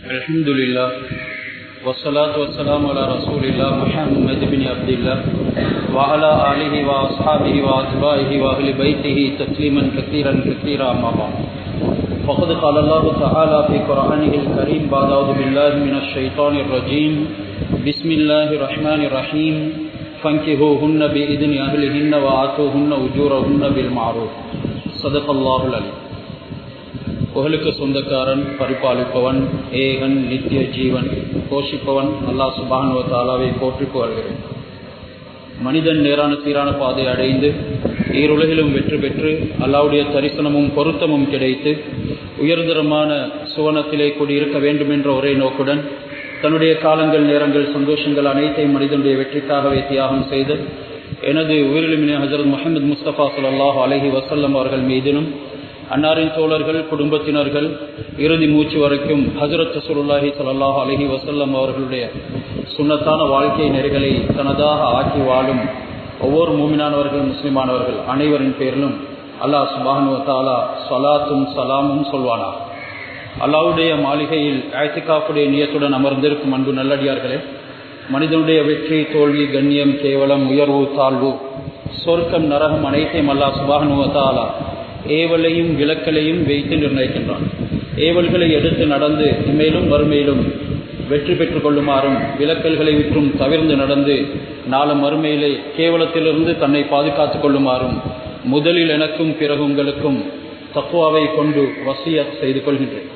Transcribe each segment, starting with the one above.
الحمد لله والصلاة والسلام على رسول الله محمد بن عبد الله وعلى آله وأصحابه وأتباعه وأهل بيته تسليما كثيرا كثيرا أما بعد فقد قال الله تعالى في قرآنه الكريم بعد أعوذ بالله من الشيطان الرجيم بسم الله الرحمن الرحيم فانكهوهن بإذن أهلهن وآتوهن أجورهن بالمعروف صدق الله العليم புகழுக்கு சொந்தக்காரன் பரிபாலிப்பவன் ஏகன் நித்திய ஜீவன் போஷிப்பவன் அல்லாஹ் சுபானுவ தாலாவை போற்றி புகழ்கிறேன் மனிதன் நேரான சீரான பாதை அடைந்து ஈருலகிலும் வெற்றி பெற்று அல்லாவுடைய தரிசனமும் பொருத்தமும் கிடைத்து உயர்தரமான சுவனத்திலே கூடியிருக்க வேண்டும் என்ற ஒரே நோக்குடன் தன்னுடைய காலங்கள் நேரங்கள் சந்தோஷங்கள் அனைத்தையும் மனிதனுடைய வெற்றிக்காகவே தியாகம் செய்து எனது உயிரிலுமின ஹசரத் முகமது முஸ்தபா சுல்லாஹ் அலஹி வசல்லம் அவர்கள் மீதிலும் அன்னாரின் தோழர்கள் குடும்பத்தினர்கள் இறுதி மூச்சு வரைக்கும் ஹசரத் சுருல்லாஹி சல்லாஹ் அலஹி வசல்லம் அவர்களுடைய சுண்ணத்தான வாழ்க்கை நெறிகளை தனதாக ஆக்கி வாழும் ஒவ்வொரு மூமினானவர்கள் முஸ்லிமானவர்கள் அனைவரின் பேரிலும் அல்லாஹ் சுபானு தாலா சலாத்தும் சலாமும் சொல்வானா அல்லாவுடைய மாளிகையில் ஆயத்திகாப்புடைய நியத்துடன் அமர்ந்திருக்கும் அன்பு நல்லடியார்களே மனிதனுடைய வெற்றி தோல்வி கண்ணியம் கேவலம் உயர்வு தாழ்வு சொர்க்கம் நரகம் அனைத்தையும் அல்லாஹ் சுபானு தாலா ஏவலையும் விளக்கலையும் வைத்து நிர்ணயிக்கின்றான் ஏவல்களை எடுத்து நடந்து இம்மேலும் வறுமையிலும் வெற்றி பெற்றுக் கொள்ளுமாறும் விளக்கல்களை விற்றும் தவிர்ந்து நடந்து நாளம் மறுமையிலே கேவலத்திலிருந்து தன்னை பாதுகாத்துக் கொள்ளுமாறும் முதலில் எனக்கும் பிறகு உங்களுக்கும் தக்குவாவை கொண்டு வசிய செய்து கொள்கின்றேன்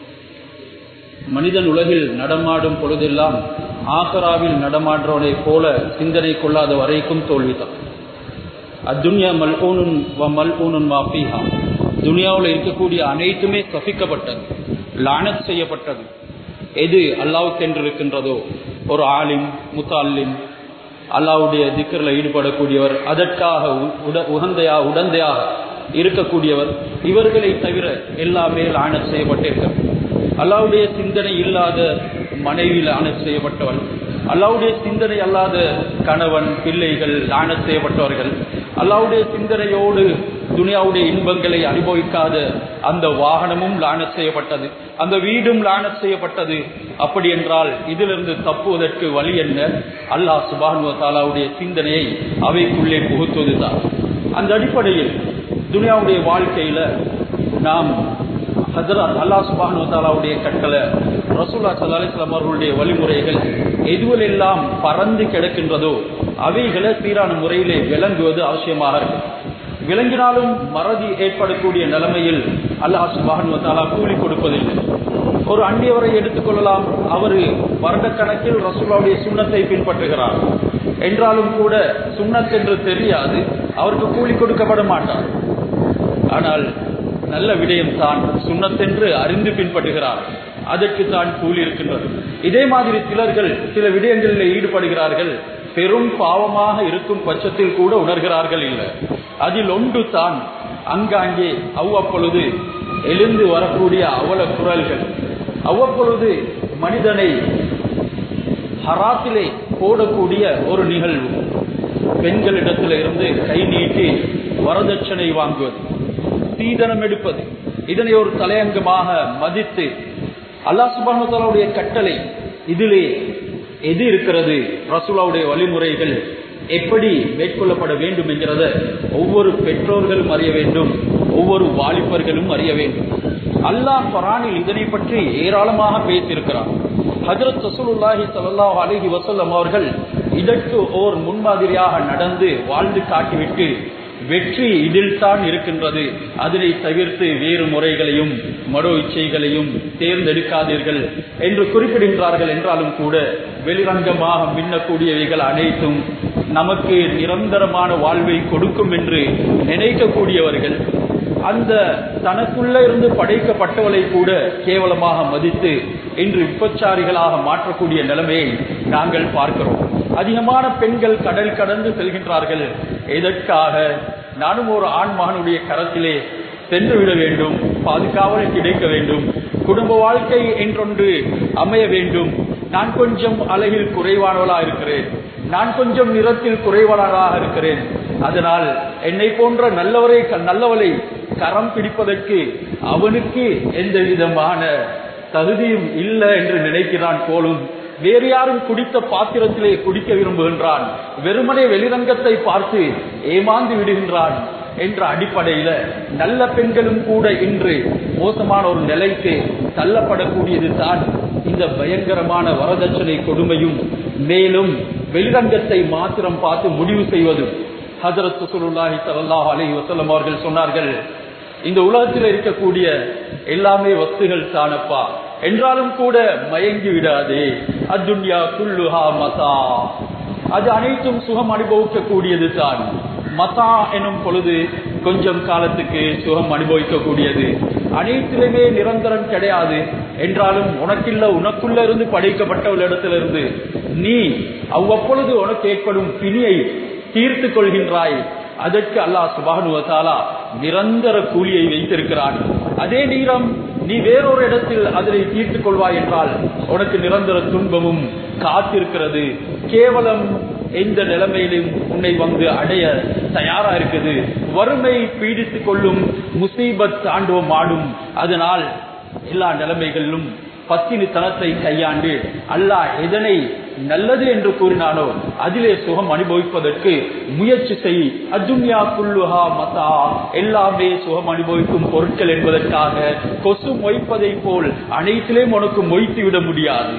மனிதன் உலகில் நடமாடும் பொழுதெல்லாம் ஆசராவில் நடமாடுறவனை போல சிந்தனை கொள்ளாத வரைக்கும் தோல்விதான் அத்துன்யா மல்கூனுன் வ மல்கூனுன் மாஃபிஹா துனியாவில் இருக்கக்கூடிய அனைத்துமே சபிக்கப்பட்டது லானத் செய்யப்பட்டது எது அல்லாவுக்கென்று இருக்கின்றதோ ஒரு ஆலிம் முத்தாலிம் அல்லாவுடைய திக்கரில் ஈடுபடக்கூடியவர் அதற்காக உகந்தையா உடந்தையாக இருக்கக்கூடியவர் இவர்களை தவிர எல்லாமே லானத் செய்யப்பட்டிருக்கிறது அல்லாவுடைய சிந்தனை இல்லாத மனைவி லானத் செய்யப்பட்டவள் அல்லாவுடைய சிந்தனை அல்லாத கணவன் பிள்ளைகள் லானத் செய்யப்பட்டவர்கள் அல்லாவுடைய சிந்தனையோடு துனியாவுடைய இன்பங்களை அனுபவிக்காத அந்த வாகனமும் லானத் செய்யப்பட்டது அந்த வீடும் லானத் செய்யப்பட்டது அப்படி என்றால் இதிலிருந்து தப்புவதற்கு வழி என்ன அல்லாஹ் சுபானுவ தாலாவுடைய சிந்தனையை அவைக்குள்ளே புகுத்துவதுதான் அந்த அடிப்படையில் துனியாவுடைய வாழ்க்கையில நாம் ஹசரத் அல்லா சுபானு தாலாவுடைய கட்டளை ரசூல்லா சல்லாஸ்லாம் அவர்களுடைய வழிமுறைகள் எதுவெல்லாம் பறந்து கிடக்கின்றதோ அவைகளை சீரான முறையிலே விளங்குவது அவசியமாக இருக்கு விளங்கினாலும் மறதி ஏற்படக்கூடிய நிலைமையில் அல்லாஹ் சுபானு தாலா கூலி கொடுப்பதில்லை ஒரு அண்டியவரை எடுத்துக்கொள்ளலாம் அவர் வருடக்கணக்கில் ரசூலாவுடைய சுண்ணத்தை பின்பற்றுகிறார் என்றாலும் கூட சுண்ணத் என்று தெரியாது அவருக்கு கூலி கொடுக்கப்பட மாட்டார் ஆனால் நல்ல விடயம் தான் சுண்ணத்தென்று அறிந்து பின்பற்றுகிறார் அதற்கு தான் கூலி இருக்கின்றது இதே மாதிரி சிலர்கள் சில விடயங்களில் ஈடுபடுகிறார்கள் பெரும் பாவமாக இருக்கும் பட்சத்தில் கூட உணர்கிறார்கள் இல்லை அதில் ஒன்று தான் அங்காங்கே அவ்வப்பொழுது எழுந்து வரக்கூடிய அவல குரல்கள் அவ்வப்பொழுது மனிதனை ஹராத்திலே போடக்கூடிய ஒரு நிகழ்வு பெண்களிடத்தில் இருந்து கை நீட்டி வரதட்சணை வாங்குவது சீதனம் எடுப்பது இதனை ஒரு தலையங்கமாக மதித்து அல்லா சுபானுடைய கட்டளை இதிலே எது இருக்கிறது ரசூலாவுடைய வழிமுறைகள் எப்படி மேற்கொள்ளப்பட வேண்டும் என்கிறத ஒவ்வொரு பெற்றோர்களும் அறிய வேண்டும் ஒவ்வொரு வாலிபர்களும் அறிய வேண்டும் அல்லாஹ் பரானில் இதனை பற்றி ஏராளமாக பேசியிருக்கிறார் ஹஜரத் ரசூலுல்லாஹி சல்லாஹ் அலஹி வசல்லம் அவர்கள் இதற்கு ஓர் முன்மாதிரியாக நடந்து வாழ்ந்து காட்டிவிட்டு வெற்றி இதில் தான் இருக்கின்றது அதனை தவிர்த்து வேறு முறைகளையும் மரோ இச்சைகளையும் தேர்ந்தெடுக்காதீர்கள் என்று குறிப்பிடுகின்றார்கள் என்றாலும் கூட வெளிரங்கமாக மின்னக்கூடியவைகள் அனைத்தும் நமக்கு நிரந்தரமான வாழ்வை கொடுக்கும் என்று நினைக்கக்கூடியவர்கள் அந்த தனக்குள்ள இருந்து படைக்கப்பட்டவளை கூட கேவலமாக மதித்து இன்று விபச்சாரிகளாக மாற்றக்கூடிய நிலைமையை நாங்கள் பார்க்கிறோம் அதிகமான பெண்கள் கடல் கடந்து செல்கின்றார்கள் எதற்காக நானும் ஒரு ஆண் மகனுடைய கரத்திலே சென்று விட வேண்டும் பாதுகாவல் கிடைக்க வேண்டும் குடும்ப வாழ்க்கை என்றொன்று அமைய வேண்டும் நான் கொஞ்சம் அழகில் குறைவானவளா இருக்கிறேன் நான் கொஞ்சம் நிறத்தில் குறைவானவளாக இருக்கிறேன் அதனால் என்னை போன்ற நல்லவரை நல்லவளை கரம் பிடிப்பதற்கு அவனுக்கு எந்த விதமான தகுதியும் இல்லை என்று நினைக்கிறான் போலும் வேறு யாரும் குடித்த பாத்திரத்திலே குடிக்க விரும்புகின்றான் வெறுமனே வெளிரங்கத்தை பார்த்து ஏமாந்து விடுகின்றான் என்ற அடிப்படையில நல்ல பெண்களும் கூட இன்று மோசமான ஒரு நிலைக்கு தள்ளப்படக்கூடியது தான் இந்த பயங்கரமான வரதட்சணை கொடுமையும் மேலும் வெளிரங்கத்தை மாத்திரம் பார்த்து முடிவு செய்வதும் ஹசரத் சுல்லாஹி சல்லாஹ் அலி வசல்லம் அவர்கள் சொன்னார்கள் இந்த உலகத்தில் இருக்கக்கூடிய எல்லாமே வஸ்துகள் தானப்பா என்றாலும் கூட மயங்கி விடாதே அத்துன்யா குல்லுஹா மதா அது அனைத்தும் சுகம் அனுபவிக்க கூடியது தான் மதா எனும் பொழுது கொஞ்சம் காலத்துக்கு சுகம் அனுபவிக்க கூடியது அனைத்திலுமே நிரந்தரம் கிடையாது என்றாலும் உனக்கில்ல உனக்குள்ள இருந்து படைக்கப்பட்டவளிடத்திலிருந்து நீ அவ்வப்பொழுது உனக்கு ஏற்படும் பிணியை தீர்த்து கொள்கின்றாய் அதற்கு அல்லாஹ் சுபானுவத்தாலா நிரந்தர கூலியை வைத்திருக்கிறான் அதே நேரம் நீ வேறொரு இடத்தில் அதனை தீர்த்துக் கொள்வாய் என்றால் உனக்கு நிரந்தர துன்பமும் காத்திருக்கிறது கேவலம் எந்த நிலைமையிலும் உன்னை வந்து அடைய தயாரா இருக்குது வறுமை பீடித்துக் கொள்ளும் முசீபத் தாண்டவம் ஆடும் அதனால் எல்லா நிலைமைகளிலும் பத்தினி தனத்தை கையாண்டு அல்லாஹ் எதனை நல்லது என்று கூறினானோ அதிலே சுகம் அனுபவிப்பதற்கு முயற்சி செய் அஜுன்யா குல்லுஹா மதா எல்லாமே சுகம் அனுபவிக்கும் பொருட்கள் என்பதற்காக கொசு மொய்ப்பதை போல் அனைத்திலேயும் உனக்கு மொய்த்து விட முடியாது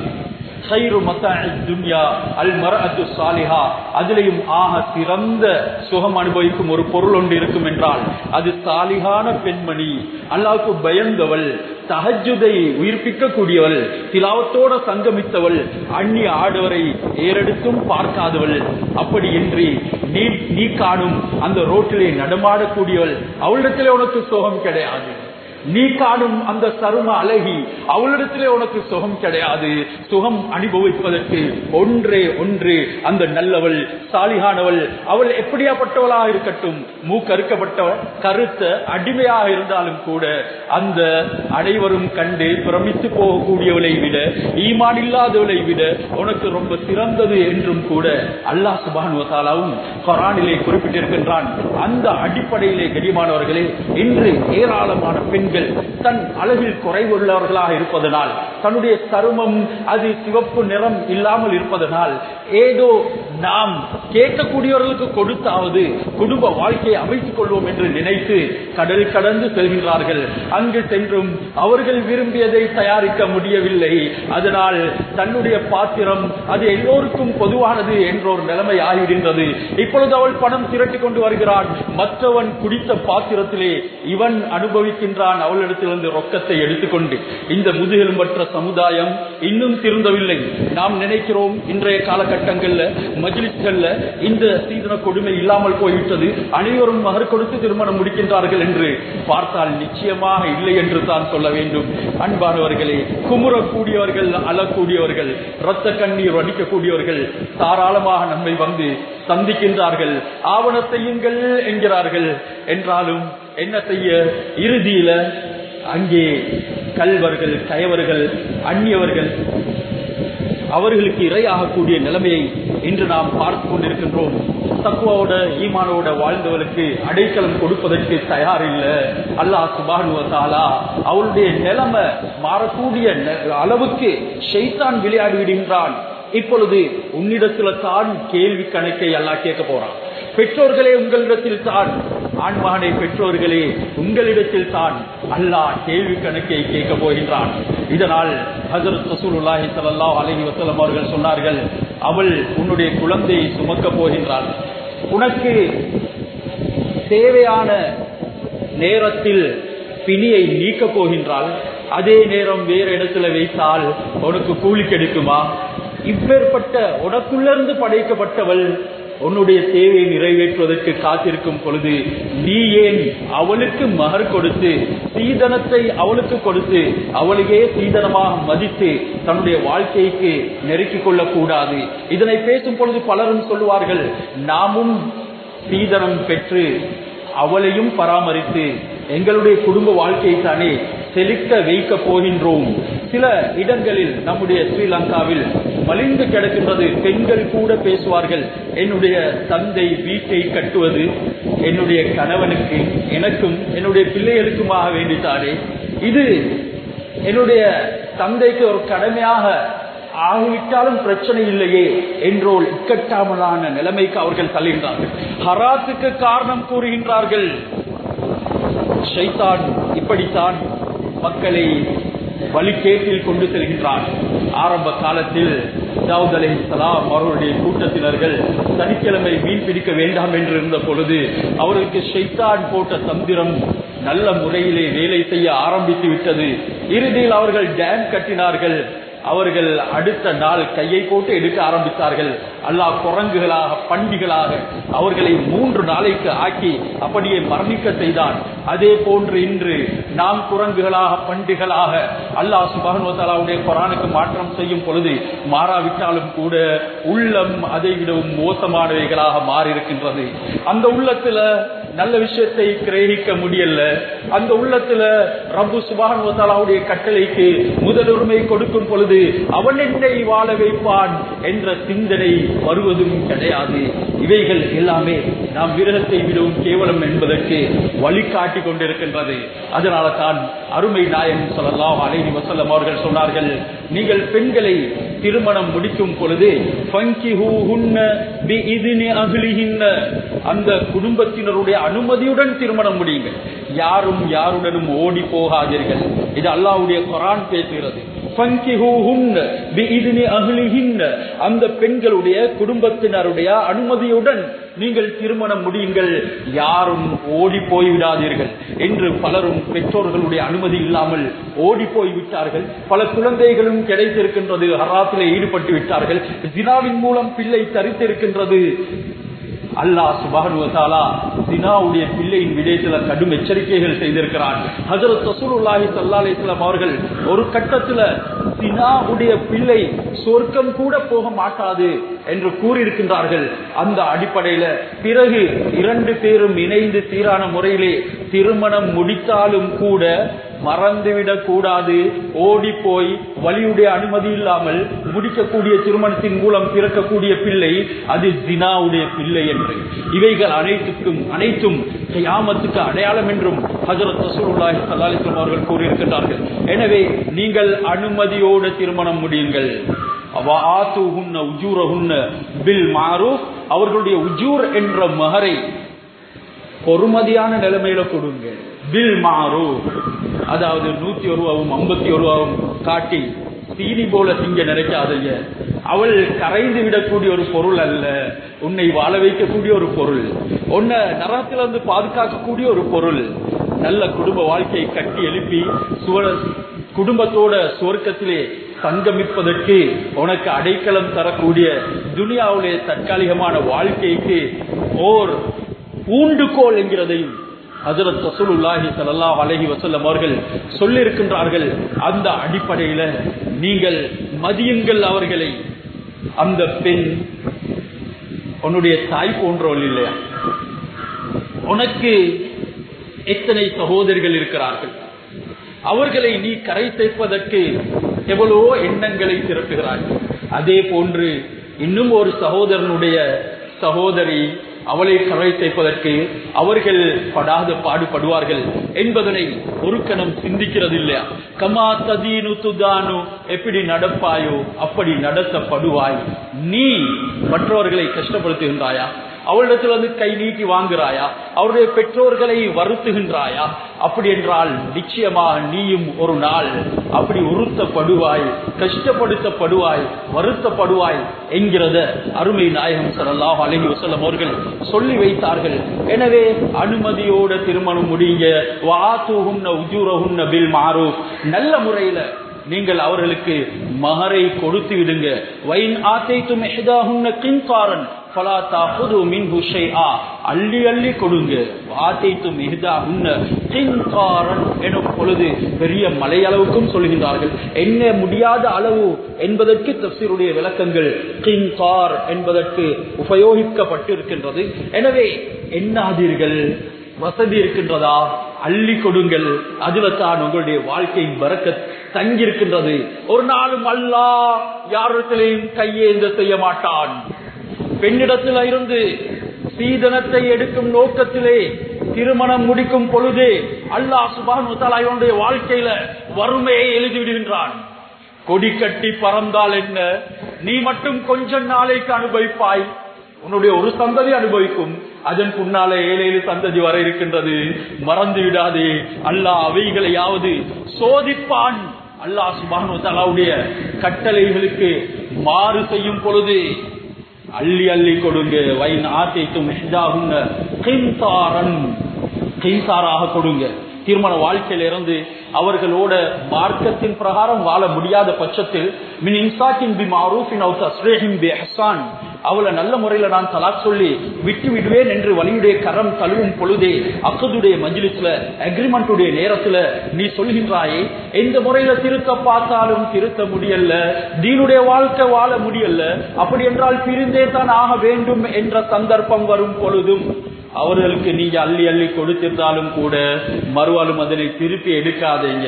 அதிலையும் ஆக சிறந்த சுகம் அனுபவிக்கும் ஒரு பொருள் ஒன்று இருக்கும் என்றால் அது சாலிகான பெண்மணி அல்லாவுக்கு பயந்தவள் தகஜுதை உயிர்ப்பிக்க கூடியவள் திலாவத்தோட சங்கமித்தவள் அந்நிய ஆடவரை ஏறெடுத்தும் பார்க்காதவள் அப்படி இன்றி நீ நீ காணும் அந்த ரோட்டிலே நடமாடக்கூடியவள் அவளிடத்திலே உனக்கு சுகம் கிடையாது நீ காணும் அந்த சரும அழகி அவளிடத்திலே உனக்கு சுகம் கிடையாது சுகம் அனுபவிப்பதற்கு ஒன்றே ஒன்று அந்த நல்லவள் சாலிகானவள் அவள் எப்படியாப்பட்டவளாக இருக்கட்டும் மூக்கறுக்கப்பட்டவள் கருத்த அடிமையாக இருந்தாலும் கூட அந்த அனைவரும் கண்டு பிரமித்து போகக்கூடியவளை விட ஈமான் இல்லாதவளை விட உனக்கு ரொம்ப சிறந்தது என்றும் கூட அல்லாஹ் சுபானுவத்தாலாவும் கொரானிலே குறிப்பிட்டிருக்கின்றான் அந்த அடிப்படையிலே கடிமானவர்களே இன்று ஏராளமான பெண்கள் தன் அழகில் குறைவுள்ளவர்களாக இருப்பதனால் தன்னுடைய சருமம் அது சிவப்பு நிறம் இல்லாமல் இருப்பதனால் ஏதோ நாம் கேட்கக்கூடியவர்களுக்கு கொடுத்தாவது குடும்ப வாழ்க்கையை அமைத்துக் கொள்வோம் என்று நினைத்து கடல் கடந்து செல்கின்றார்கள் அங்கு சென்றும் அவர்கள் விரும்பியதை தயாரிக்க முடியவில்லை அதனால் தன்னுடைய பாத்திரம் அது எல்லோருக்கும் பொதுவானது என்ற ஒரு நிலைமை ஆகிவிடுகின்றது இப்பொழுது அவள் பணம் திரட்டி கொண்டு வருகிறான் மற்றவன் குடித்த பாத்திரத்திலே இவன் அனுபவிக்கின்றான் அவளிடத்திலிருந்து ரொக்கத்தை எடுத்துக்கொண்டு இந்த முதுகெலும்பற்ற சமுதாயம் இன்னும் திருந்தவில்லை நாம் நினைக்கிறோம் இன்றைய காலகட்டங்கள்ல மஜிலிஸ்கள்ல இந்த சீதன கொடுமை இல்லாமல் போய்விட்டது அனைவரும் மகர் கொடுத்து திருமணம் முடிக்கின்றார்கள் என்று பார்த்தால் நிச்சயமாக இல்லை என்று தான் சொல்ல வேண்டும் அன்பானவர்களே குமுறக்கூடியவர்கள் அழக்கூடியவர்கள் இரத்த கண்ணீர் வடிக்கக்கூடியவர்கள் தாராளமாக நம்மை வந்து சந்திக்கின்றார்கள் ஆவண செய்யுங்கள் என்கிறார்கள் என்றாலும் என்ன செய்ய இறுதியில அங்கே கல்வர்கள் கயவர்கள் அந்நியவர்கள் அவர்களுக்கு இரையாகக்கூடிய நிலைமையை இன்று நாம் பார்த்து கொண்டிருக்கின்றோம் தக்குவோட ஈமானோட வாழ்ந்தவர்களுக்கு அடைக்கலம் கொடுப்பதற்கு தயார் இல்லை அல்லாஹ் சுபானுவத்தாலா அவருடைய நிலைமை மாறக்கூடிய அளவுக்கு ஷைத்தான் விளையாடி விடுகின்றான் இப்பொழுது உன்னிடத்துல தான் கேள்வி கணக்கை எல்லாம் கேட்க போறான் பெற்றோர்களே உங்களிடத்தில் தான் ஆண்மகனை பெற்றோர்களே உங்களிடத்தில் தான் அல்லாஹ் கேள்வி கணக்கை கேட்க போகின்றான் இதனால் ஹசரத் ரசூலுல்லாஹி ஸல்லல்லாஹு அலைஹி வஸல்லம் அவர்கள் சொன்னார்கள் அவள் உன்னுடைய குழந்தையை சுமக்க போகின்றாள் உனக்கு தேவையான நேரத்தில் பிணியை நீக்க போகின்றாள் அதே நேரம் வேறு இடத்துல வைத்தால் உனக்கு கூலி கிடைக்குமா இப்பேற்பட்ட உனக்குள்ளிருந்து படைக்கப்பட்டவள் உன்னுடைய தேவையை நிறைவேற்றுவதற்கு காத்திருக்கும் பொழுது நீ ஏன் அவளுக்கு மகர் கொடுத்து சீதனத்தை அவளுக்கு கொடுத்து அவளையே சீதனமாக மதித்து தன்னுடைய வாழ்க்கைக்கு நெருக்கிக் கொள்ளக்கூடாது இதனை பேசும் பொழுது பலரும் சொல்லுவார்கள் நாமும் சீதனம் பெற்று அவளையும் பராமரித்து எங்களுடைய குடும்ப வாழ்க்கையை தானே செலுத்த வைக்க போகின்றோம் சில இடங்களில் நம்முடைய ஸ்ரீலங்காவில் மலிந்து கிடக்கின்றது பெண்கள் கூட பேசுவார்கள் என்னுடைய தந்தை வீட்டை கட்டுவது என்னுடைய கணவனுக்கு எனக்கும் என்னுடைய பிள்ளைகளுக்குமாக வேண்டித்தானே இது என்னுடைய தந்தைக்கு ஒரு கடமையாக ஆகிவிட்டாலும் பிரச்சனை இல்லையே என்ற ஒரு இக்கட்டாமலான நிலைமைக்கு அவர்கள் தள்ளுகின்றார்கள் ஹராத்துக்கு காரணம் கூறுகின்றார்கள் ஷைத்தான் இப்படித்தான் மக்களை வழிகேட்டில் கொண்டு செல்கின்றான் ஆரம்ப காலத்தில் தாவூத் அலி சலாம் அவர்களுடைய கூட்டத்தினர்கள் சனிக்கிழமை மீன் பிடிக்க வேண்டாம் என்று இருந்த பொழுது அவர்களுக்கு ஷைத்தான் போட்ட தந்திரம் நல்ல முறையிலே வேலை செய்ய ஆரம்பித்து விட்டது இறுதியில் அவர்கள் டேம் கட்டினார்கள் அவர்கள் அடுத்த நாள் கையை போட்டு எடுக்க ஆரம்பித்தார்கள் அல்லாஹ் குரங்குகளாக பண்டிகளாக அவர்களை மூன்று நாளைக்கு ஆக்கி அப்படியே மரணிக்க செய்தான் அதே போன்று இன்று நாம் குரங்குகளாக பண்டிகளாக அல்லாஹ் சுபானுவத்தாலாவுடைய குரானுக்கு மாற்றம் செய்யும் பொழுது மாறாவிட்டாலும் கூட உள்ளம் அதை விடவும் மோசமானவைகளாக மாறியிருக்கின்றது அந்த உள்ளத்துல நல்ல விஷயத்தை கிரகிக்க முடியல அந்த உள்ளத்துல ரப்பு சுபானுவத்தாலாவுடைய கட்டளைக்கு முதலுரிமை கொடுக்கும் பொழுது அவன் என்னை வாழ வைப்பான் என்ற சிந்தனை வருவதும் கிடையாது இவைகள் எல்லாமே நாம் விரதத்தை விடவும் கேவலம் என்பதற்கு வழிகாட்டி கொண்டிருக்கின்றது அதனால தான் அருமை நாயகம் சொல்லலாம் அலைஹி வசல்லம் அவர்கள் சொன்னார்கள் நீங்கள் பெண்களை திருமணம் முடிக்கும் பொழுது அந்த குடும்பத்தினருடைய அனுமதியுடன் திருமணம் முடியுங்கள் யாரும் யாருடனும் ஓடி போகாதீர்கள் இது அல்லாவுடைய குரான் பேசுகிறது அந்த பெண்களுடைய குடும்பத்தினருடைய அனுமதியுடன் நீங்கள் திருமணம் முடியுங்கள் யாரும் ஓடி போய்விடாதீர்கள் என்று பலரும் பெற்றோர்களுடைய அனுமதி இல்லாமல் ஓடி போய்விட்டார்கள் பல குழந்தைகளும் கிடைத்திருக்கின்றது ஹராத்திலே ஈடுபட்டு விட்டார்கள் ஜினாவின் மூலம் பிள்ளை தரித்திருக்கின்றது அல்லாஹ் சுபானுவத்தாலா தினாவுடைய பிள்ளையின் விடயத்துல கடும் எச்சரிக்கைகள் செய்திருக்கிறார் ஹசரத் ரசூலுல்லாஹி ஸல்லல்லாஹு அலைஹி வஸல்லம் அவர்கள் ஒரு கட்டத்துல தினாவுடைய பிள்ளை சொர்க்கம் கூட போக மாட்டாது என்று கூறியிருக்கின்றார்கள் அந்த அடிப்படையில பிறகு இரண்டு பேரும் இணைந்து சீரான முறையிலே திருமணம் முடித்தாலும் கூட மறந்துவிடக் கூடாது ஓடி போய் வலியுடைய அனுமதி இல்லாமல் முடிக்கக்கூடிய திருமணத்தின் மூலம் பிறக்கக்கூடிய பிள்ளை அது ஜினாவுடைய பிள்ளை என்று இவைகள் அனைத்துக்கும் அனைத்தும் கியாமத்துக்கு அடையாளம் என்றும் ஹஜரத் ரசூலுல்லாஹி ஸல்லல்லாஹு அலைஹி வஸல்லம் அவர்கள் கூறியிருக்கின்றார்கள் எனவே நீங்கள் அனுமதியோடு திருமணம் முடியுங்கள் அவர்களுடைய உஜூர் என்ற மகரை பொறுமதியான நிலைமையில கொடுங்க பில் மாறு அதாவது நூத்தி ஒருவாவும் ஐம்பத்தி ஒருவாவும் காட்டி தீனி போல திங்க நினைக்காதீங்க அவள் கரைந்து விடக்கூடிய ஒரு பொருள் அல்ல உன்னை வாழ வைக்கக்கூடிய ஒரு பொருள் உன்னை நரகத்திலிருந்து பாதுகாக்கக்கூடிய ஒரு பொருள் நல்ல குடும்ப வாழ்க்கையை கட்டி எழுப்பி சுவ குடும்பத்தோட சுவர்க்கத்திலே சங்கமிப்பதற்கு உனக்கு அடைக்கலம் தரக்கூடிய துனியாவுடைய தற்காலிகமான வாழ்க்கைக்கு ஓர் ஊண்டுகோல் என்கிறதையும் ஹசரத் ரசூலுல்லாஹி ஸல்லல்லாஹு அலைஹி வஸல்லம் அவர்கள் சொல்லியிருக்கின்றார்கள் அந்த அடிப்படையில நீங்கள் மதியுங்கள் அவர்களை அந்த பெண் உன்னுடைய தாய் போன்றவள் இல்லையா உனக்கு எத்தனை சகோதரிகள் இருக்கிறார்கள் அவர்களை நீ கரை சேர்ப்பதற்கு எவ்வளவோ எண்ணங்களை திரட்டுகிறார்கள் அதே போன்று இன்னும் ஒரு சகோதரனுடைய சகோதரி அவளை கரை சேர்ப்பதற்கு அவர்கள் படாத பாடுபடுவார்கள் என்பதனை ஒரு கணம் சிந்திக்கிறது இல்லையா கமா ததீனு துதானு எப்படி நடப்பாயோ அப்படி நடத்தப்படுவாய் நீ மற்றவர்களை கஷ்டப்படுத்துகின்றாயா அவளிடத்தில் வந்து கை நீட்டி வாங்குறாயா அவருடைய பெற்றோர்களை வருத்துகின்றாயா அப்படி என்றால் நிச்சயமாக நீயும் ஒரு நாள் அப்படி உறுத்தப்படுவாய் கஷ்டப்படுத்தப்படுவாய் வருத்தப்படுவாய் என்கிறத அருமை நாயகம் சல்லாஹ் அலஹி வசல்லம் அவர்கள் சொல்லி வைத்தார்கள் எனவே அனுமதியோட திருமணம் முடிங்க வாத்துகுன்ன உஜூரகுன்ன பில் மாறு நல்ல முறையில நீங்கள் அவர்களுக்கு மகரை கொடுத்து விடுங்க வைன் ஆத்தைத்தும் எஹதாகுன்ன கின்காரன் ஃபலா தாஹுது மின்ஹு ஷைஆ அள்ளி அள்ளி கொடுங்க ஆத்தைத்தும் இஹதாகுன்ன கின்காரன் எனும் பொழுது பெரிய மலையளவுக்கும் சொல்கின்றார்கள் என்ன முடியாத அளவு என்பதற்கு தப்சீருடைய விளக்கங்கள் கின்கார் என்பதற்கு உபயோகிக்கப்பட்டிருக்கின்றது எனவே எண்ணாதீர்கள் வசதி இருக்கின்றதா அள்ளி கொடுங்கள் அதுல தான் உங்களுடைய வாழ்க்கை பறக்க தங்கியிருக்கின்றது ஒரு நாளும் அல்லா யாரிடத்திலையும் கையேந்த செய்ய மாட்டான் பெண்ணிடத்தில் இருந்து சீதனத்தை எடுக்கும் நோக்கத்திலே திருமணம் முடிக்கும் பொழுதே அல்லாஹ் சுபான் இவனுடைய வாழ்க்கையில வறுமையை எழுதி விடுகின்றான் கொடி கட்டி பறந்தால் என்ன நீ மட்டும் கொஞ்ச நாளைக்கு அனுபவிப்பாய் உன்னுடைய ஒரு சந்ததி அனுபவிக்கும் அதன் பின்னாலே ஏழு ஏழு சந்ததி வர இருக்கின்றது மறந்து விடாதே அல்லாஹ் அவைகளையாவது சோதிப்பான் அல்லாஹ் சுபானு தலாவுடைய கட்டளைகளுக்கு மாறு செய்யும் பொழுது அள்ளி அள்ளி கொடுங்க வைன் ஆத்தைத்தும் கைசாராக கொடுங்க திருமண வாழ்க்கையில இருந்து அவர்களோட மார்க்கத்தின் பிரகாரம் வாழ முடியாத பட்சத்தில் மின் இன்சாக்கின் பி மாரூஃபின் அவுத் அஸ்ரேஹிம் பி ஹசான் அவளை நல்ல முறையில நான் தலாக் சொல்லி விட்டு விடுவேன் என்று வலியுடைய கரம் தழுவும் பொழுதே அக்கதுடைய மஜ்லிஸ்ல அக்ரிமெண்டுடைய நேரத்துல நீ சொல்கின்றாயே எந்த முறையில திருத்த பார்த்தாலும் திருத்த முடியல தீனுடைய வாழ்க்கை வாழ முடியல அப்படி என்றால் பிரிந்தே தான் ஆக வேண்டும் என்ற சந்தர்ப்பம் வரும் பொழுதும் அவர்களுக்கு நீங்க அள்ளி அள்ளி கொடுத்திருந்தாலும் கூட மறுவாலும் அதனை திருப்பி எடுக்காதீங்க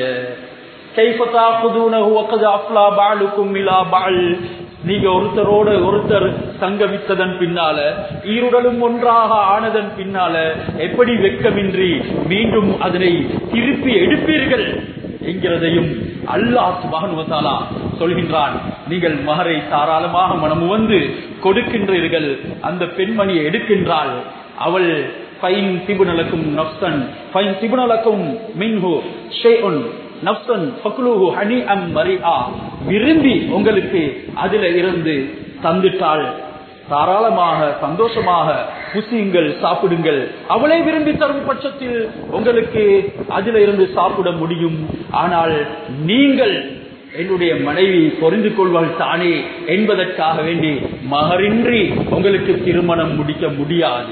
நீங்க ஒருத்தரோட ஒருத்தர் சங்கமித்ததன் பின்னால ஈருடலும் ஒன்றாக ஆனதன் பின்னால எப்படி வெக்கமின்றி மீண்டும் அதனை திருப்பி எடுப்பீர்கள் என்கிறதையும் அல்லாஹ் சுபானுவத்தாலா சொல்கின்றான் நீங்கள் மகரை தாராளமாக மனமு வந்து கொடுக்கின்றீர்கள் அந்த பெண்மணியை எடுக்கின்றாள் அவள் ஃபைன் திபுனலக்கும் நப்சன் ஃபைன் திபுனலக்கும் மின்ஹு ஷேஉன் நப்சன் ஃபக்லுஹு ஹனி அம் மரிஆ விரும்பி உங்களுக்கு அதில இருந்து தந்துட்டாள் தாராளமாக சந்தோஷமாக புசியுங்கள் சாப்பிடுங்கள் அவளை விரும்பி தரும் பட்சத்தில் உங்களுக்கு அதில இருந்து சாப்பிட முடியும் ஆனால் நீங்கள் என்னுடைய மனைவி பொறிந்து கொள்வாள் தானே என்பதற்காக வேண்டி மகரின்றி உங்களுக்கு திருமணம் முடிக்க முடியாது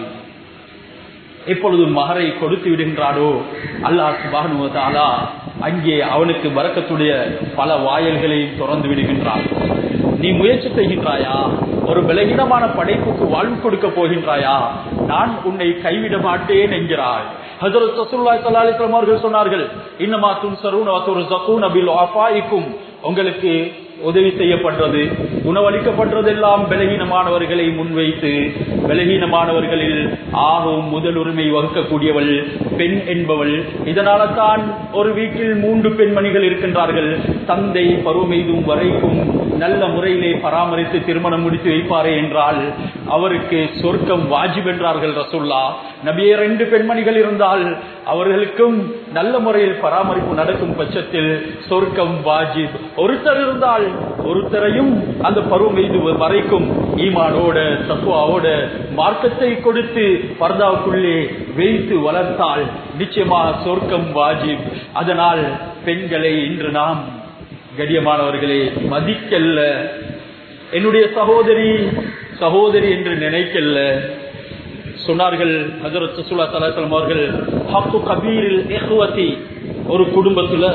எப்பொழுது மகரை கொடுத்து விடுகின்றாரோ அல்லாஹ் சுபானுவதாலா அங்கே அவனுக்கு வரக்கத்துடைய பல வாயல்களையும் திறந்து விடுகின்றான் நீ முயற்சி செய்கின்றாயா ஒரு பலகீனமான படைப்புக்கு வாழ்வு கொடுக்க போகின்றாயா நான் உன்னை கைவிட மாட்டேன் என்கிறாய் ஹசரத் ரசூலுல்லாஹி ஸல்லல்லாஹு அலைஹி வஸல்லம் அவர்கள் சொன்னார்கள் இன்னமா துன்சரூன வ துர்ஸகூன பில் ஆஃபாயிக்கும் உங்களுக்கு உதவி செய்யப்பட்டது உணவளிக்கப்பட்டதெல்லாம் பலகீனமானவர்களை முன்வைத்து பலகீனமானவர்களில் ஆகவும் முதல் உரிமை வகுக்கக்கூடியவள் பெண் என்பவள் இதனால தான் ஒரு வீட்டில் மூன்று பெண்மணிகள் இருக்கின்றார்கள் தந்தை பருவமெய்தும் வரைக்கும் நல்ல முறையிலே பராமரித்து திருமணம் முடித்து வைப்பாரே என்றால் அவருக்கு சொர்க்கம் வாஜிப் என்றார்கள் ரசுல்லா நபியே ரெண்டு பெண்மணிகள் இருந்தால் அவர்களுக்கும் நல்ல முறையில் பராமரிப்பு நடக்கும் பட்சத்தில் சொர்க்கம் வாஜிப் ஒருத்தர் இருந்தால் ஒருத்தரையும் அந்த பருவம் எய்து வரைக்கும் ஈமானோட தத்துவாவோட மார்க்கத்தை கொடுத்து பர்தாவுக்குள்ளே வைத்து வளர்த்தால் நிச்சயமாக சொர்க்கம் வாஜிப் அதனால் பெண்களை இன்று நாம் கடியமானவர்களே மதிக்கல்ல என்னுடைய சகோதரி சகோதரி என்று நினைக்கல்ல சொன்னார்கள் ஹஜரத் சுல்லா தலாசலம் அவர்கள் ஹக்கு கபீரில் எஹ்வதி ஒரு குடும்பத்துல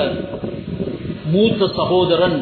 மூத்த சகோதரன்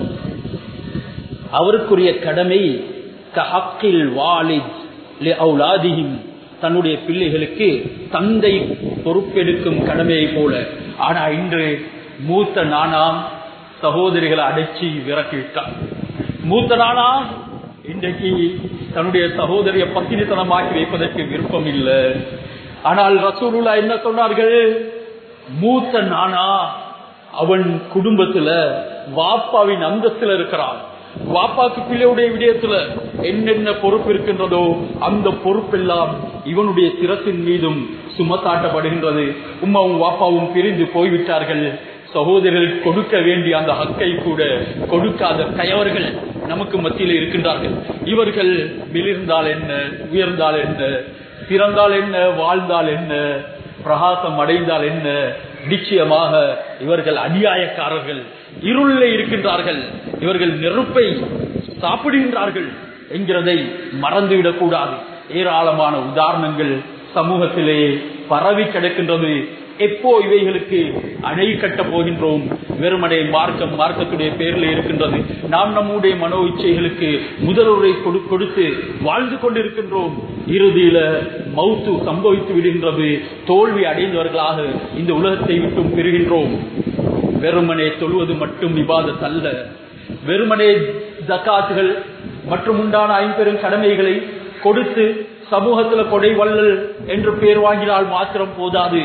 அவருக்குரிய கடமை கஹக்கில் வாலித் அவுலாதிஹிம் தன்னுடைய பிள்ளைகளுக்கு தந்தை பொறுப்பெடுக்கும் கடமையை போல ஆனா இன்று மூத்த நானா சகோதரிகளை அடைச்சி விரட்டிவிட்டார் மூத்த நானா இன்றைக்கு தன்னுடைய சகோதரிய பத்தினித்தனமாக்கி வைப்பதற்கு விருப்பம் இல்லை ஆனால் ரசூலுல்லா என்ன சொன்னார்கள் மூத்த நானா அவன் குடும்பத்துல வாப்பாவின் அந்தஸ்துல இருக்கிறான் வாப்பாக்கு பிள்ளையுடைய விடயத்துல என்னென்ன பொறுப்பு இருக்கின்றதோ அந்த பொறுப்பெல்லாம் இவனுடைய சிரத்தின் மீதும் சுமத்தாட்டப்படுகின்றது உம்மாவும் வாப்பாவும் பிரிந்து போய்விட்டார்கள் சகோதரர்கள் கொடுக்க வேண்டிய அந்த ஹக்கை கூட கொடுக்காத கயவர்கள் நமக்கு மத்தியில் இருக்கின்றார்கள் இவர்கள் விளிர்ந்தால் என்ன உயர்ந்தால் என்ன பிறந்தால் என்ன வாழ்ந்தால் என்ன பிரகாசம் அடைந்தால் என்ன நிச்சயமாக இவர்கள் அநியாயக்காரர்கள் இருளில் இருக்கின்றார்கள் இவர்கள் நெருப்பை சாப்பிடுகின்றார்கள் என்கிறதை மறந்துவிடக் கூடாது ஏராளமான உதாரணங்கள் சமூகத்திலே பரவி கிடக்கின்றது எப்போ இவைகளுக்கு அணை கட்ட போகின்றோம் வெறுமனை மார்க்கம் மார்க்கத்துடைய பேரில் இருக்கின்றது நாம் நம்முடைய மனோ இச்சைகளுக்கு முதலுரை கொடுத்து வாழ்ந்து கொண்டிருக்கின்றோம் இறுதியில மௌத்து சம்பவித்து விடுகின்றது தோல்வி அடைந்தவர்களாக இந்த உலகத்தை விட்டும் பெறுகின்றோம் வெறுமனே தொழுவது மட்டும் விவாதத் அல்ல வெறுமனே ஜக்காத்துகள் மற்றும் உண்டான ஐம்பெரும் கடமைகளை கொடுத்து சமூகத்துல கொடை வள்ளல் என்று பேர் வாங்கினால் மாத்திரம் போதாது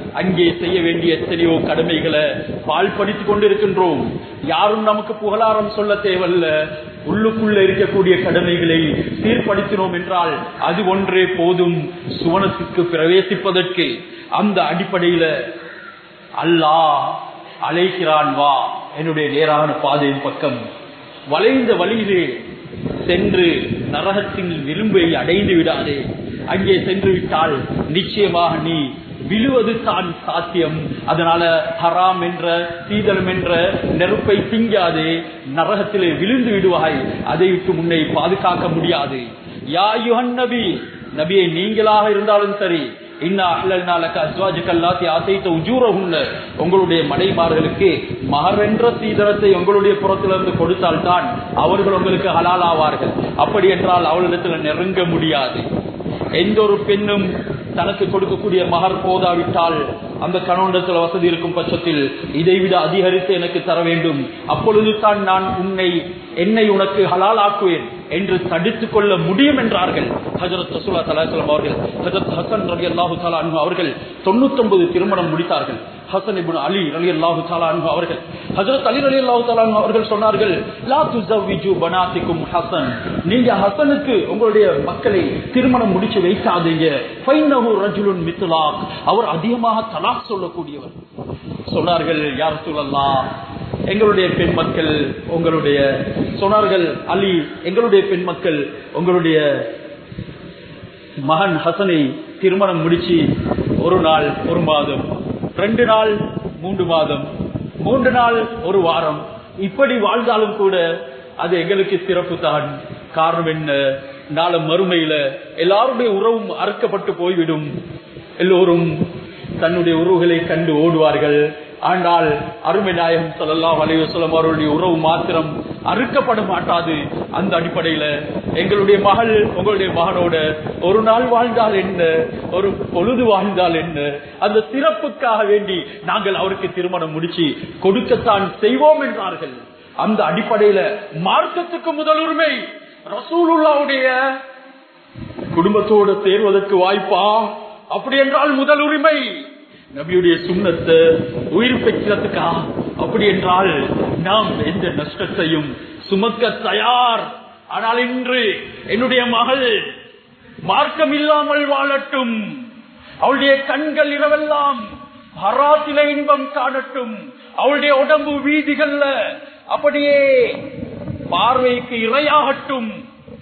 அங்கே செய்ய வேண்டிய எத்தனையோ கடமைகளை பால் படித்துக் கொண்டிருக்கின்றோம் யாரும் நமக்கு புகழாரம் சொல்ல தேவல்ல உள்ளுக்குள்ள இருக்கக்கூடிய கடமைகளை சீர்படுத்தினோம் என்றால் அது ஒன்றே போதும் சுவனத்துக்கு பிரவேசிப்பதற்கு அந்த அடிப்படையில அல்லாஹ் அழைக்கிறான் வா என்னுடைய நேரான பாதையின் பக்கம் வளைந்த வழியிலே சென்று நரகத்தின் விரும்பை அடைந்து விடாதே அங்கே சென்று விட்டால் நிச்சயமாக நீ விழுவது தான் சாத்தியம் அதனால ஹராம் என்ற சீதளம் என்ற நெருப்பை திங்காதே நரகத்திலே விழுந்து விடுவாய் அதை விட்டு முன்னை பாதுகாக்க முடியாது யா யுஹன் நபி நபியை நீங்களாக இருந்தாலும் சரி உங்களுடைய மனைமார்களுக்கு மகரென்ற சீதனத்தை உங்களுடைய புறத்திலிருந்து கொடுத்தால்தான் அவர்கள் உங்களுக்கு ஹலாலாவார்கள் அப்படி என்றால் அவளிடத்தில் நெருங்க முடியாது எந்த ஒரு பெண்ணும் தனக்கு கொடுக்கக்கூடிய மகர் போதாவிட்டால் அந்த கணவனிடத்தில் வசதி இருக்கும் பட்சத்தில் இதைவிட அதிகரித்து எனக்கு தர வேண்டும் அப்பொழுது தான் நான் உன்னை என்னை உனக்கு ஹலாலாக்குவேன் என்று தடுத்துக் கொள்ள முடியும் என்றார்கள் ஹஜரத் ரசூலா தலாசலம் அவர்கள் ஹஜரத் ஹசன் ரலி அல்லாஹு தாலா அவர்கள் தொண்ணூத்தி ஒன்பது திருமணம் முடித்தார்கள் ஹசன் இபுன் அலி ரலி அல்லாஹு தாலா அவர்கள் ஹஜரத் அலி ரலி அல்லாஹு தாலா அவர்கள் சொன்னார்கள் லா துஸவ்விஜு பனாத்திக்கும் ஹசன் நீங்க ஹசனுக்கு உங்களுடைய மக்களை திருமணம் முடிச்சு வைக்காதீங்க ஃபைன்னஹு ரஜுலுன் மித்லாக் அவர் அதிகமாக தலாக் சொல்லக்கூடியவர் சொன்னார்கள் யார் சொல்லலாம் எங்களுடைய பெண் மக்கள் உங்களுடைய சொன்னார்கள் அலி எங்களுடைய பெண் மக்கள் உங்களுடைய மகன் ஹசனை திருமணம் முடிச்சு ஒரு நாள் ஒரு மாதம் ரெண்டு நாள் மூன்று மாதம் மூன்று நாள் ஒரு வாரம் இப்படி வாழ்ந்தாலும் கூட அது எங்களுக்கு சிறப்பு தான் காரணம் என்ன நாளை மறுமையில எல்லாருடைய உறவும் அறுக்கப்பட்டு போய்விடும் எல்லோரும் தன்னுடைய உறவுகளை கண்டு ஓடுவார்கள் ஆனால் அருமை நாயகம் சொல்லலாம் அலைவசலம் அவருடைய உறவு மாத்திரம் அறுக்கப்பட மாட்டாது அந்த அடிப்படையில எங்களுடைய மகள் உங்களுடைய மகனோட ஒரு நாள் வாழ்ந்தால் என்ன ஒரு பொழுது வாழ்ந்தால் என்ன அந்த சிறப்புக்காக வேண்டி நாங்கள் அவருக்கு திருமணம் முடிச்சு கொடுக்கத்தான் செய்வோம் என்றார்கள் அந்த அடிப்படையில மார்க்கத்துக்கு முதல் உரிமை ரசூலுல்லாவுடைய குடும்பத்தோடு சேர்வதற்கு வாய்ப்பா அப்படி என்றால் முதல் உரிமை நபியுடைய சுண்ணத்தை உயிர் பெற்றதுக்கா அப்படி என்றால் நாம் எந்த நஷ்டத்தையும் சுமக்க தயார் ஆனால் இன்று என்னுடைய மகள் மார்க்கம் இல்லாமல் வாழட்டும் அவளுடைய கண்கள் இரவெல்லாம் ஹராத்தில இன்பம் காணட்டும் அவளுடைய உடம்பு வீதிகள்ல அப்படியே பார்வைக்கு இரையாகட்டும்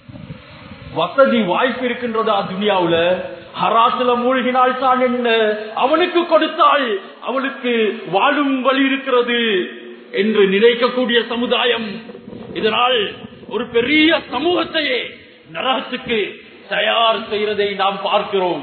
வசதி வாய்ப்பு இருக்கின்றதா துனியாவுல ஹராத்துல மூழ்கினால் தான் என்ன அவனுக்கு கொடுத்தால் அவளுக்கு வாழும் வழி இருக்கிறது என்று நினைக்கக்கூடிய சமுதாயம் இதனால் ஒரு பெரிய சமூகத்தையே நரகத்துக்கு தயார் செய்யறதை நாம் பார்க்கிறோம்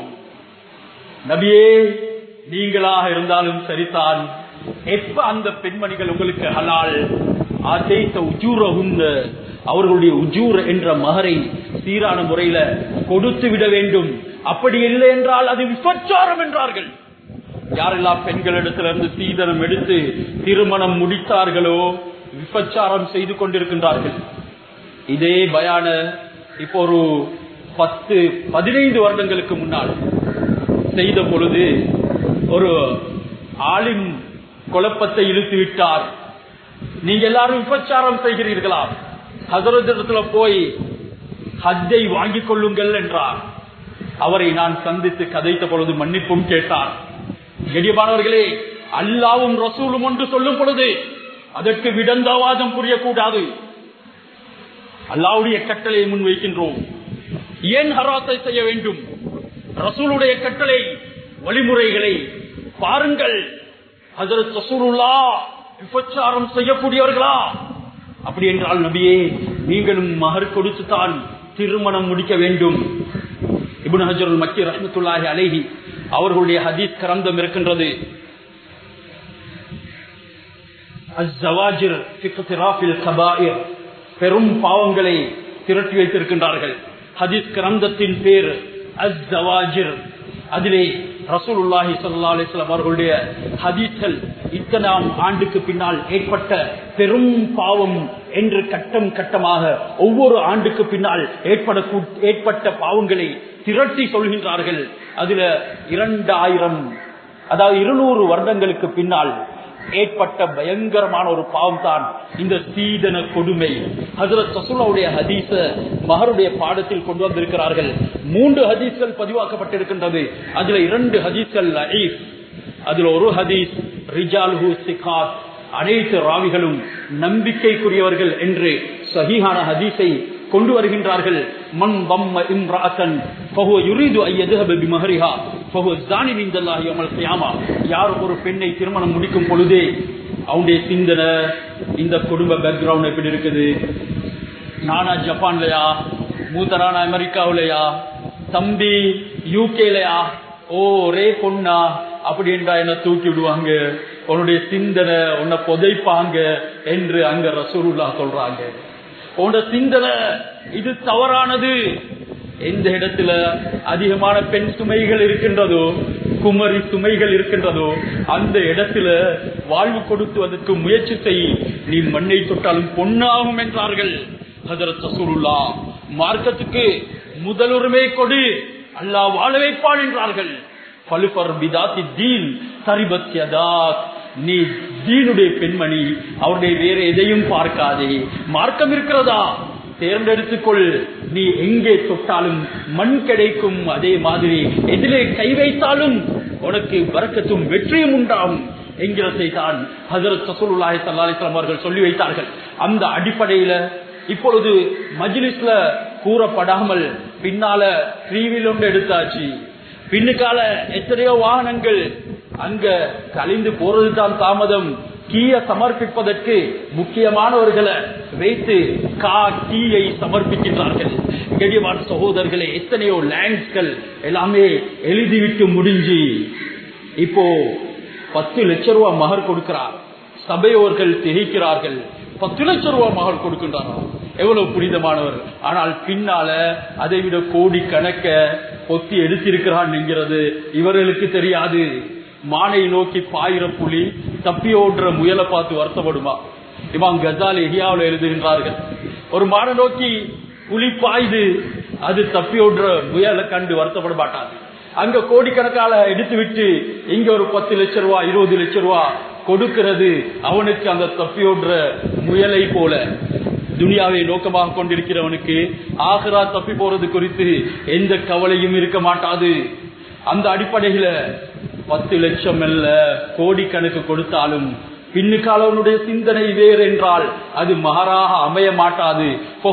நபியே நீங்களாக இருந்தாலும் சரிதான் எப்ப அந்த பெண்மணிகள் உங்களுக்கு ஹலால் ஆசைத்த உஜூர உண்ண அவர்களுடைய உஜூர் என்ற மகரை சீரான முறையில கொடுத்து விட வேண்டும் அப்படி இல்லை என்றால் அது விபச்சாரம் என்றார்கள் யாரெல்லாம் பெண்களிடத்திலிருந்து சீதனம் எடுத்து திருமணம் முடித்தார்களோ விபச்சாரம் செய்து கொண்டிருக்கின்றார்கள் இதே பயான இப்போ ஒரு பத்து பதினைந்து வருடங்களுக்கு முன்னால் செய்த பொழுது ஒரு ஆளின் குழப்பத்தை இழுத்து விட்டார் நீங்க எல்லாரும் விபச்சாரம் செய்கிறீர்களா ஹசரத்திடத்துல போய் ஹஜ்ஜை வாங்கிக் கொள்ளுங்கள் என்றார் அவரை நான் சந்தித்து கதைத்த பொழுது மன்னிப்பும் கேட்டார் கெடியமானவர்களே அல்லாவும் ரசூலும் ஒன்று சொல்லும் பொழுது அதற்கு விடந்தவாதம் புரியக்கூடாது அல்லாவுடைய கட்டளையை முன்வைக்கின்றோம் ஏன் ஹராத்தை செய்ய வேண்டும் ரசூலுடைய கட்டளை வழிமுறைகளை பாருங்கள் ஹசரத் ரசூலுல்லா விபச்சாரம் செய்யக்கூடியவர்களா அப்படி என்றால் நபியே நீங்களும் மகர் கொடுத்துத்தான் திருமணம் முடிக்க வேண்டும் இபுன் ஹஜருல் மக்கி ரஹமத்துல்லாஹி அலேஹி அவர்களுடைய ஹதீஸ் கரந்தம் இருக்கின்றது பெரும் பாவங்களை திரட்டி வைத்திருக்கின்றார்கள் ஹதீஸ் கிரந்தத்தின் பேர் அஸ்ஜவாஜிர் அதிலே ரசூலுல்லாஹி சல்லா அலிஸ்லாம் அவர்களுடைய ஹதீஸ்கள் இத்தனாம் ஆண்டுக்கு பின்னால் ஏற்பட்ட பெரும் பாவம் என்று கட்டம் கட்டமாக ஒவ்வொரு ஆண்டுக்கு பின்னால் ஏற்பட ஏற்பட்ட பாவங்களை திரட்டி சொல்கின்றார்கள் அதுல இரண்டாயிரம் அதாவது இருநூறு வருடங்களுக்கு பின்னால் ஏற்பட்ட பயங்கரமான ஒரு பாவம் தான் இந்த சீதன கொடுமை ஹசரத் சசுலாவுடைய ஹதீஸ மகருடைய பாடத்தில் கொண்டு வந்திருக்கிறார்கள் மூன்று ஹதீஸ்கள் பதிவாக்கப்பட்டிருக்கின்றது அதுல இரண்டு ஹதீஸ்கள் லஈஃப் அதுல ஒரு ஹதீஸ் ரிஜால் ஹூ சிகாத் அனைத்து ராவிகளும் நம்பிக்கைக்குரியவர்கள் என்று சஹீஹான ஹதீஸை கொண்டு வருகின்றார்கள் மன் பம்ம இம்ராசன் ஃபஹுவ யுரீது ஐ யذهب بمهرها فهو زاني عند الله يوم القيامه யார் ஒரு பெண்ணை திருமணம் முடிக்கும் பொழுதே அவனுடைய சிந்தனை இந்த குடும்ப பேக்ரவுண்ட் எப்படி இருக்குது நானா ஜப்பான்லயா மூத்தரான அமெரிக்காவிலயா தம்பி யூகேலயா ஓ ஒரே பொண்ணா அப்படின்றா என்ன தூக்கி விடுவாங்க உன்னுடைய சிந்தனை உன்னை புதைப்பாங்க என்று அங்க ரசூருல்லா சொல்றாங்க உன்னோட சிந்தனை இது தவறானது எந்த இடத்துல அதிகமான பெண் சுமைகள் இருக்கின்றதோ குமரி சுமைகள் இருக்கின்றதோ அந்த இடத்துல வாழ்வு கொடுத்துவதற்கு முயற்சி செய் நீ மண்ணை தொட்டாலும் பொன்னாகும் என்றார்கள் ஹசரத் ரசூலுல்லா மார்க்கத்துக்கு முதலுரிமை கொடு அல்லாஹ் வாழ வைப்பான் என்றார்கள் பலுபர் பிதாத்தி தீன் சரிபத்யதாத் நீ தீனுடைய பெண்மணி அவருடைய வேற எதையும் பார்க்காதே மார்க்கம் இருக்கிறதா தேர்ந்தெடுத்துக்கொள் நீ எங்கே தொட்டாலும் மண் கிடைக்கும் அதே மாதிரி எதிலே கை வைத்தாலும் உனக்கு வரக்கத்தும் வெற்றியும் உண்டாகும் என்கிறதை தான் ஹசரத் சசூலுல்லாஹி சல்லாஹிஸ்லாம் அவர்கள் சொல்லி வைத்தார்கள் அந்த அடிப்படையில இப்பொழுது மஜ்லிஸ்ல கூறப்படாமல் பின்னால த்ரீவில் ஒன்று எடுத்தாச்சு பின்னுக்கால எத்தனையோ வாகனங்கள் அங்க கழிந்து போறது தான் தாமதம் கீய சமர்ப்பிப்பதற்கு முக்கியமானவர்களை வைத்து கா கீயை சமர்ப்பிக்கின்றார்கள் கெடிவான் சகோதரர்களே எத்தனையோ லேண்ட்ஸ்கள் எல்லாமே எழுதிவிட்டு முடிஞ்சு இப்போ பத்து லட்சம் ரூபாய் மகர் கொடுக்கிறார் சபையோர்கள் திகைக்கிறார்கள் பத்து லட்சம் ரூபாய் மகள் கொடுக்கின்றாரா எவ்வளவு புனிதமானவர் ஆனால் பின்னால அதை விட கோடி கணக்க பொத்தி எடுத்திருக்கிறான் என்கிறது இவர்களுக்கு தெரியாது மானை நோக்கி பாயிர புலி தப்பியோன்ற முயலை பார்த்து வருத்தப்படுமா இமாம் கசால் எஹியாவில் எழுதுகின்றார்கள் ஒரு மானை நோக்கி புலி பாய்து அது தப்பியோன்ற முயலை கண்டு வருத்தப்பட மாட்டாது அங்க கோடிக்கணக்கால எடுத்து விட்டு இங்க ஒரு பத்து லட்சம் ரூபா இருபது லட்சம் ரூபா கொடுக்கிறது அவனுக்கு அந்த தப்பியோன்ற முயலை போல துனியாவை நோக்கமாக கொண்டிருக்கிறவனுக்கு ஆகரா தப்பி போறது குறித்து எந்த கவலையும் இருக்க மாட்டாது அந்த அடிப்படையில பத்து லட்சம் அல்ல கோடிக்கணக்கு கொடுத்தாலும் பின்னுக்காலவனுடைய சிந்தனை வேறு என்றால் அது மகராக அமைய மாட்டாது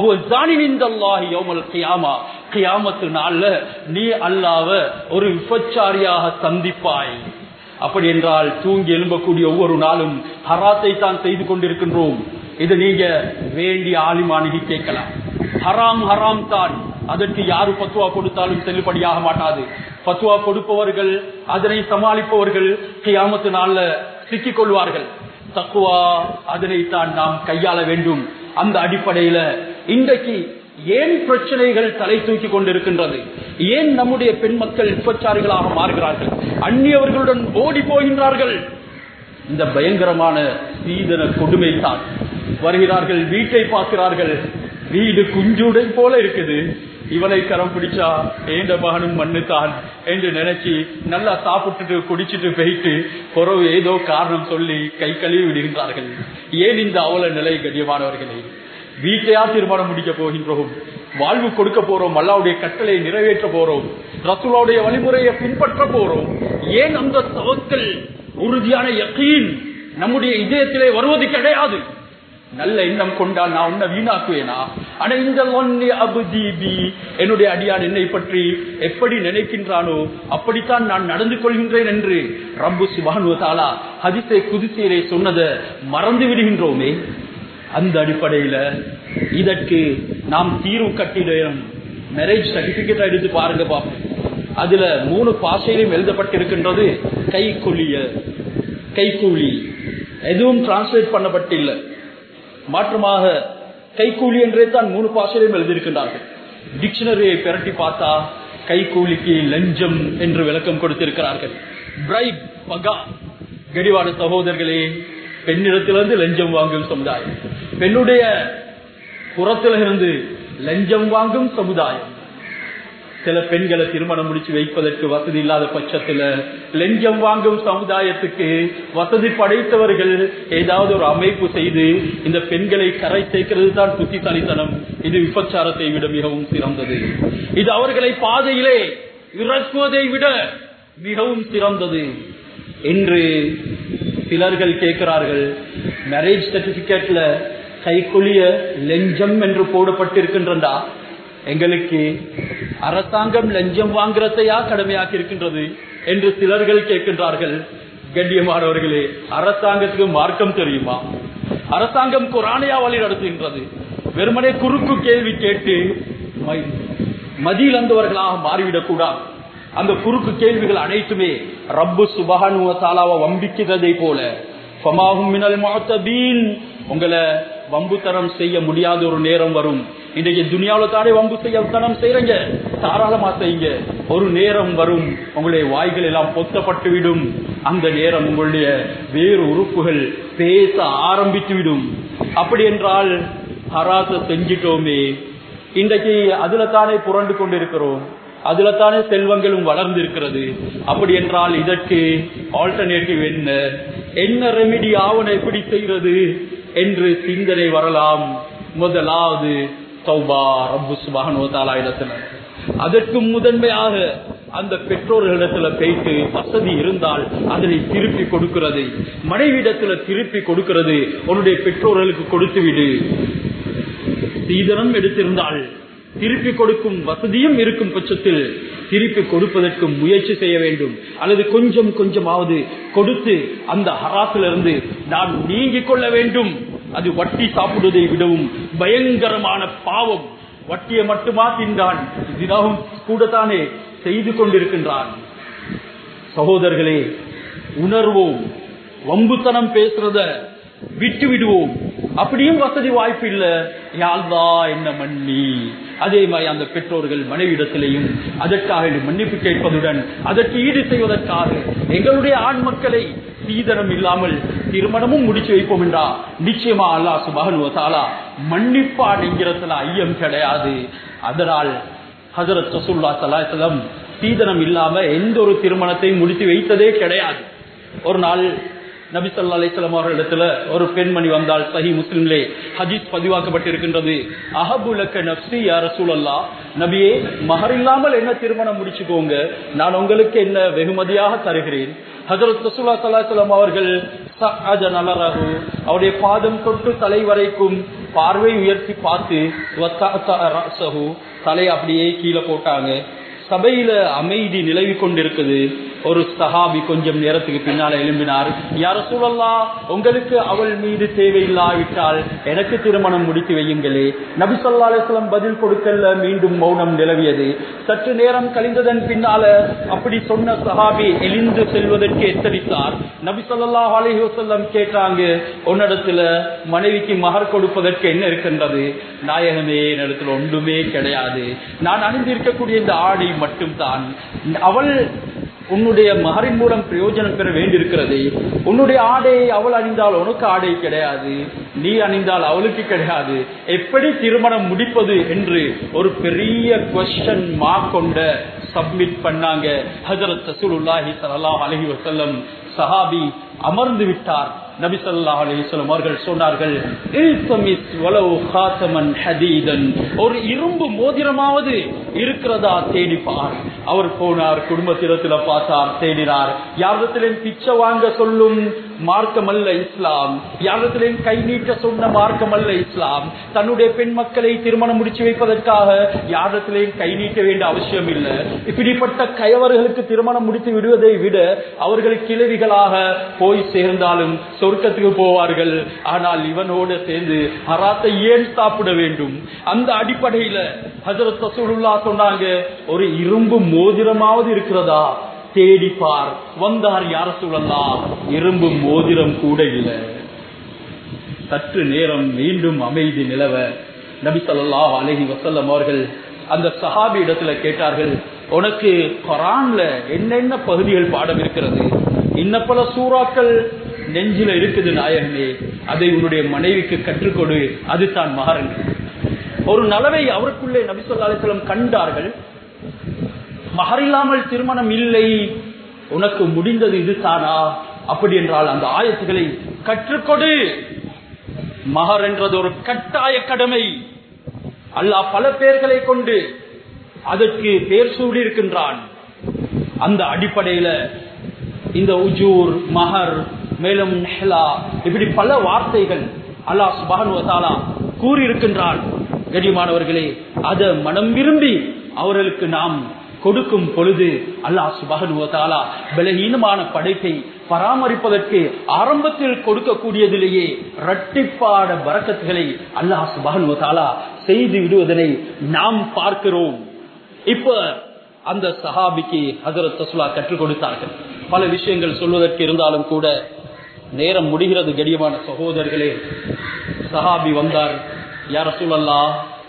கியாமத்து நாள்ல நீ அல்லாவ ஒரு விபச்சாரியாக சந்திப்பாய் அப்படி என்றால் தூங்கி எழும்பக்கூடிய ஒவ்வொரு நாளும் ஹராத்தை தான் செய்து கொண்டிருக்கின்றோம் இது நீங்க வேண்டிய ஆலிமானிகி கேட்கலாம் ஹராம் ஹராம் தான் அதற்கு யாரு பத்துவா கொடுத்தாலும் செல்லுபடியாக மாட்டாது பத்துவா கொடுப்பவர்கள் அதனை சமாளிப்பவர்கள் கியாமத்து நாள்ல சிக்கிக் கொள்வார்கள் தக்குவா அதனைத்தான் நாம் கையாள வேண்டும் அந்த அடிப்படையில இன்றைக்கு ஏன் பிரச்சனைகள் தலை தூக்கி கொண்டிருக்கின்றது ஏன் நம்முடைய பெண் மக்கள் விபச்சாரிகளாக மாறுகிறார்கள் அந்நியவர்களுடன் ஓடி போகின்றார்கள் இந்த பயங்கரமான சீதன கொடுமை தான் வருகிறார்கள் வீட்டை பார்க்கிறார்கள் வீடு குஞ்சுடை போல இருக்குது இவனை கரம் பிடிச்சா ஏண்ட மகனும் மண்ணுத்தான் என்று நினைச்சு நல்லா சாப்பிட்டுட்டு குடிச்சிட்டு போயிட்டு குறவு ஏதோ காரணம் சொல்லி கை கழுவி விடுகின்றார்கள் ஏன் இந்த அவல நிலை கண்ணியமானவர்களே வீட்டையா திருமணம் முடிக்க போகின்றோம் வாழ்வு கொடுக்க போறோம் அல்லாவுடைய கட்டளை நிறைவேற்ற போறோம் ரசூலாவுடைய வழிமுறையை பின்பற்ற போறோம் ஏன் அந்த தவக்கல் உறுதியான யக்கீன் நம்முடைய இதயத்திலே வருவது கிடையாது நல்ல எண்ணம் கொண்டால் நான் உன்னை வீணாக்குவேனா ஆனா இந்த ஒன்னி அபுதீபி என்னுடைய அடியான் என்னை பற்றி எப்படி நினைக்கின்றானோ அப்படித்தான் நான் நடந்து கொள்கின்றேன் என்று ரப்பு சுபானுவதாலா ஹதிசை குதிசையிலே சொன்னதை மறந்து விடுகின்றோமே அந்த அடிப்படையில இதற்கு நாம் தீர்வு கட்டிடம் மேரேஜ் சர்டிபிகேட் எடுத்து பாருங்க பாப்போம் அதுல மூணு பாஷையிலும் எழுதப்பட்டிருக்கின்றது கைக்கூலிய கைக்கூலி எதுவும் டிரான்ஸ்லேட் பண்ணப்பட்டில்லை மாற்றமாக கைக்கூலி என்றே தான் மூணு பாஷையிலும் எழுதியிருக்கின்றார்கள் டிக்ஷனரியை பிரட்டி பார்த்தா கைக்கூலிக்கு லஞ்சம் என்று விளக்கம் கொடுத்திருக்கிறார்கள் பிரைப் பகா கடிவான சகோதரர்களே பெண்ணிடத்திலிருந்து லஞ்சம் வாங்கும் சமுதாயம் பெண்ணுடைய புறத்திலிருந்து லஞ்சம் வாங்கும் சமுதாயம் சில பெண்களை திருமணம் முடிச்சு வைப்பதற்கு வசதி இல்லாத பட்சத்துல லெஞ்சம் வாங்கும் சமுதாயத்துக்கு வசதி படைத்தவர்கள் ஏதாவது ஒரு அமைப்பு செய்து இந்த பெண்களை கரை சேர்க்கிறது தான் புத்திசாலித்தனம் இது விபச்சாரத்தை விட மிகவும் சிறந்தது இது அவர்களை பாதையிலே இறக்குவதை விட மிகவும் சிறந்தது என்று சிலர்கள் கேட்கிறார்கள் மேரேஜ் சர்டிபிகேட்ல கைக்குலிய லெஞ்சம் என்று போடப்பட்டிருக்கின்றதா எங்களுக்கு அரசாங்கம் லஞ்சம் வாங்குறதையா கடமையாக்கி இருக்கின்றது என்று சிலர்கள் கேட்கின்றார்கள் கண்ணியமானவர்களே அரசாங்கத்துக்கு மார்க்கம் தெரியுமா அரசாங்கம் குரானையா வழி நடத்துகின்றது வெறுமனே குறுக்கு கேள்வி கேட்டு மதியிழந்தவர்களாக மாறிவிடக் கூடாது அந்த குறுக்கு கேள்விகள் அனைத்துமே ரப்பு சுபகானுவத்தாலாவை வம்பிக்கிறதை போல ஃபமாஹும் மினல் முஅத்தபீன் உங்களை வம்புத்தனம் செய்ய முடியாத ஒரு நேரம் வரும் இன்றைக்கு துனியாவில தானே வம்பு செய்ய தனம் செய்யறீங்க தாராளமா செய்யுங்க ஒரு நேரம் வரும் உங்களுடைய வாய்கள் எல்லாம் பொத்தப்பட்டு விடும் அந்த நேரம் உங்களுடைய வேறு உறுப்புகள் பேச ஆரம்பித்து விடும் அப்படி என்றால் ஹராச செஞ்சிட்டோமே இன்றைக்கு அதுல தானே புரண்டு கொண்டிருக்கிறோம் அதுல தானே செல்வங்களும் வளர்ந்து இருக்கிறது அப்படி என்றால் இதற்கு ஆல்டர்னேட்டிவ் என்ன என்ன ரெமிடி ஆவண எப்படி செய்கிறது என்று சிந்தனை வரலாம் முதலாவது தௌபா ரப்பு சுபானோ தாலா இடத்துல அதற்கு முதன்மையாக அந்த பெற்றோர்களிடத்துல போயிட்டு வசதி இருந்தால் அதனை திருப்பி கொடுக்கிறது மனைவிடத்துல திருப்பி கொடுக்கிறது உன்னுடைய பெற்றோர்களுக்கு கொடுத்து விடு சீதனம் எடுத்திருந்தால் திருப்பி கொடுக்கும் வசதியும் இருக்கும் பட்சத்தில் திருப்பி கொடுப்பதற்கு முயற்சி செய்ய வேண்டும் அல்லது கொஞ்சம் கொஞ்சமாவது கொடுத்து அந்த ஹராசிலிருந்து நாம் நீங்கிக் கொள்ள வேண்டும் அது வட்டி சாப்பிடுவதை விடவும் பயங்கரமான பாவம் வட்டியை மட்டுமா தின்றான் தினமும் கூடத்தானே செய்து கொண்டிருக்கின்றான் சகோதரர்களே உணர்வோம் வம்புத்தனம் பேசுறத விட்டு விடுவோம் அப்படியும் வசதி வாய்ப்பு இல்ல யாழ்தா என்ன மன்னி அதே மாதிரி அந்த பெற்றோர்கள் மனைவிடத்திலையும் அதற்காக மன்னிப்பு கேட்பதுடன் அதற்கு ஈடு செய்வதற்காக எங்களுடைய ஆண் மக்களை சீதனம் இல்லாமல் திருமணமும் முடிச்சு வைப்போம் என்றா நிச்சயமா அல்லா சுபகனுவத்தாலா மன்னிப்பான் என்கிறதுல ஐயம் கிடையாது அதனால் ஹசரத் ரசூல்லா சலாசலம் சீதனம் இல்லாம எந்த ஒரு திருமணத்தையும் முடித்து வைத்ததே கிடையாது ஒரு நாள் நபி சொல்லா அலிஸ்லாம் அவர்களிடத்துல ஒரு பெண்மணி வந்தால் சஹி முஸ்லிம்லே ஹதீஸ் பதிவாக்கப்பட்டிருக்கின்றது அஹபுலக்க நப்சி யார சூழல்லா நபியே மகர் இல்லாமல் என்ன திருமணம் முடிச்சுக்கோங்க நான் உங்களுக்கு என்ன வெகுமதியாக தருகிறேன் ஹசரத் ரசூல்லா சல்லாஹம் அவர்கள் நலரகு அவருடைய பாதம் தொட்டு தலை வரைக்கும் பார்வை உயர்த்தி பார்த்து தலை அப்படியே கீழே போட்டாங்க சபையில அமைதி நிலவி கொண்டிருக்குது ஒரு சஹாபி கொஞ்சம் நேரத்துக்கு பின்னால எழும்பினார் யார சூழல்லா உங்களுக்கு அவள் மீது தேவையில்லாவிட்டால் எனக்கு திருமணம் முடித்து வையுங்களே நபி சொல்லா அலிஸ்லாம் பதில் கொடுக்கல மீண்டும் மௌனம் நிலவியது சற்று நேரம் கழிந்ததன் பின்னால அப்படி சொன்ன சஹாபி எழுந்து செல்வதற்கு எச்சரித்தார் நபி சொல்லா அலஹி வசல்லம் கேட்டாங்க உன்னிடத்துல மனைவிக்கு மகர் கொடுப்பதற்கு என்ன இருக்கின்றது நாயகமே என்னிடத்துல ஒன்றுமே கிடையாது நான் அணிந்திருக்கக்கூடிய இந்த ஆடை மட்டும்தான் அவள் உன்னுடைய மகரின் மூலம் பிரயோஜனம் பெற வேண்டியிருக்கிறது உன்னுடைய ஆடையை அவள் அணிந்தால் உனக்கு ஆடை கிடையாது நீ அணிந்தால் அவளுக்கு கிடையாது எப்படி திருமணம் முடிப்பது என்று ஒரு பெரிய கொஸ்டன் மார்க் கொண்ட சப்மிட் பண்ணாங்க ஹசரத் ரசூலுல்லாஹி ஸல்லல்லாஹு அலைஹி வஸல்லம் சஹாபி அமர்ந்து விட்டார் நபி ஸல்லல்லாஹு அலைஹி வஸல்லம் அவர்கள் சொன்னார்கள் இல்தமிஸ் வலவு காத்தமன் ஹதீதன் ஒரு இரும்பு மோதிரமாவது இருக்கிறதா தேடி பார் அவர் போனார் குடும்பத்திடத்துல பார்த்தார் தேடினார் யாரிடத்திலும் பிச்சை வாங்க சொல்லும் மார்க்கம் அல்ல இஸ்லாம் யாரிடத்திலும் கை நீட்ட சொன்ன மார்க்கம் அல்ல இஸ்லாம் தன்னுடைய பெண் மக்களை திருமணம் முடிச்சு வைப்பதற்காக யாரிடத்திலையும் கை நீட்ட வேண்டிய அவசியம் இல்லை இப்படிப்பட்ட கயவர்களுக்கு திருமணம் முடித்து விடுவதை விட அவர்கள் கிழவிகளாக போய் சேர்ந்தாலும் சொர்க்கத்துக்கு போவார்கள் ஆனால் இவனோடு சேர்ந்து ஹராத்தை ஏன் சாப்பிட வேண்டும் அந்த அடிப்படையில ஹசரத் ரசூலுல்லா சொன்னாங்க ஒரு இரும்பு மோதிரமாவது இருக்கிறதா தேடிப்பார் வந்தார் யார சூழலாம் இரும்பு மோதிரம் கூட இல்லை சற்று நேரம் மீண்டும் அமைதி நிலவ நபி சொல்லா அலஹி வசல்லம் அவர்கள் அந்த சஹாபி இடத்துல கேட்டார்கள் உனக்கு கொரான்ல என்னென்ன பகுதிகள் பாடம் இருக்கிறது இன்ன பல சூறாக்கள் நெஞ்சில இருக்குது நாயகனே அதை உன்னுடைய மனைவிக்கு கற்றுக்கொடு அது தான் மகரன் ஒரு நலவை அவருக்குள்ளே நபிசல்லா அலிஸ்லம் கண்டார்கள் மகர் இல்லாமல் திருமணம் இல்லை உனக்கு முடிந்தது இதுதானா அப்படி என்றால் அந்த ஆயத்துகளை கற்றுக்கொடு மகர் என்றது ஒரு கட்டாய கடமை அல்லாஹ் பல பேர்களை கொண்டு அதற்கு பேர் சூடி இருக்கின்றான் அந்த அடிப்படையில இந்த உஜூர் மஹர் மேலும் நெஹ்லா இப்படி பல வார்த்தைகள் அல்லாஹ் சுபானுவதாலா கூறியிருக்கின்றான் கடிமானவர்களே அத மனம் விரும்பி அவர்களுக்கு நாம் கொடுக்கும் பொழுது அல்லாஹ் சுபகனுவதாலா பலகீனமான படைப்பை பராமரிப்பதற்கு ஆரம்பத்தில் கொடுக்கக்கூடியதிலேயே இரட்டிப்பாட வரக்கத்துகளை அல்லாஹ் சுபகனுவதாலா செய்து விடுவதனை நாம் பார்க்கிறோம் இப்ப அந்த சஹாபிக்கு ஹசரத் தசுலா கற்றுக் கொடுத்தார்கள் பல விஷயங்கள் சொல்வதற்கு இருந்தாலும் கூட நேரம் முடிகிறது கடியமான சகோதரர்களே சஹாபி வந்தார் யார சூழல்லா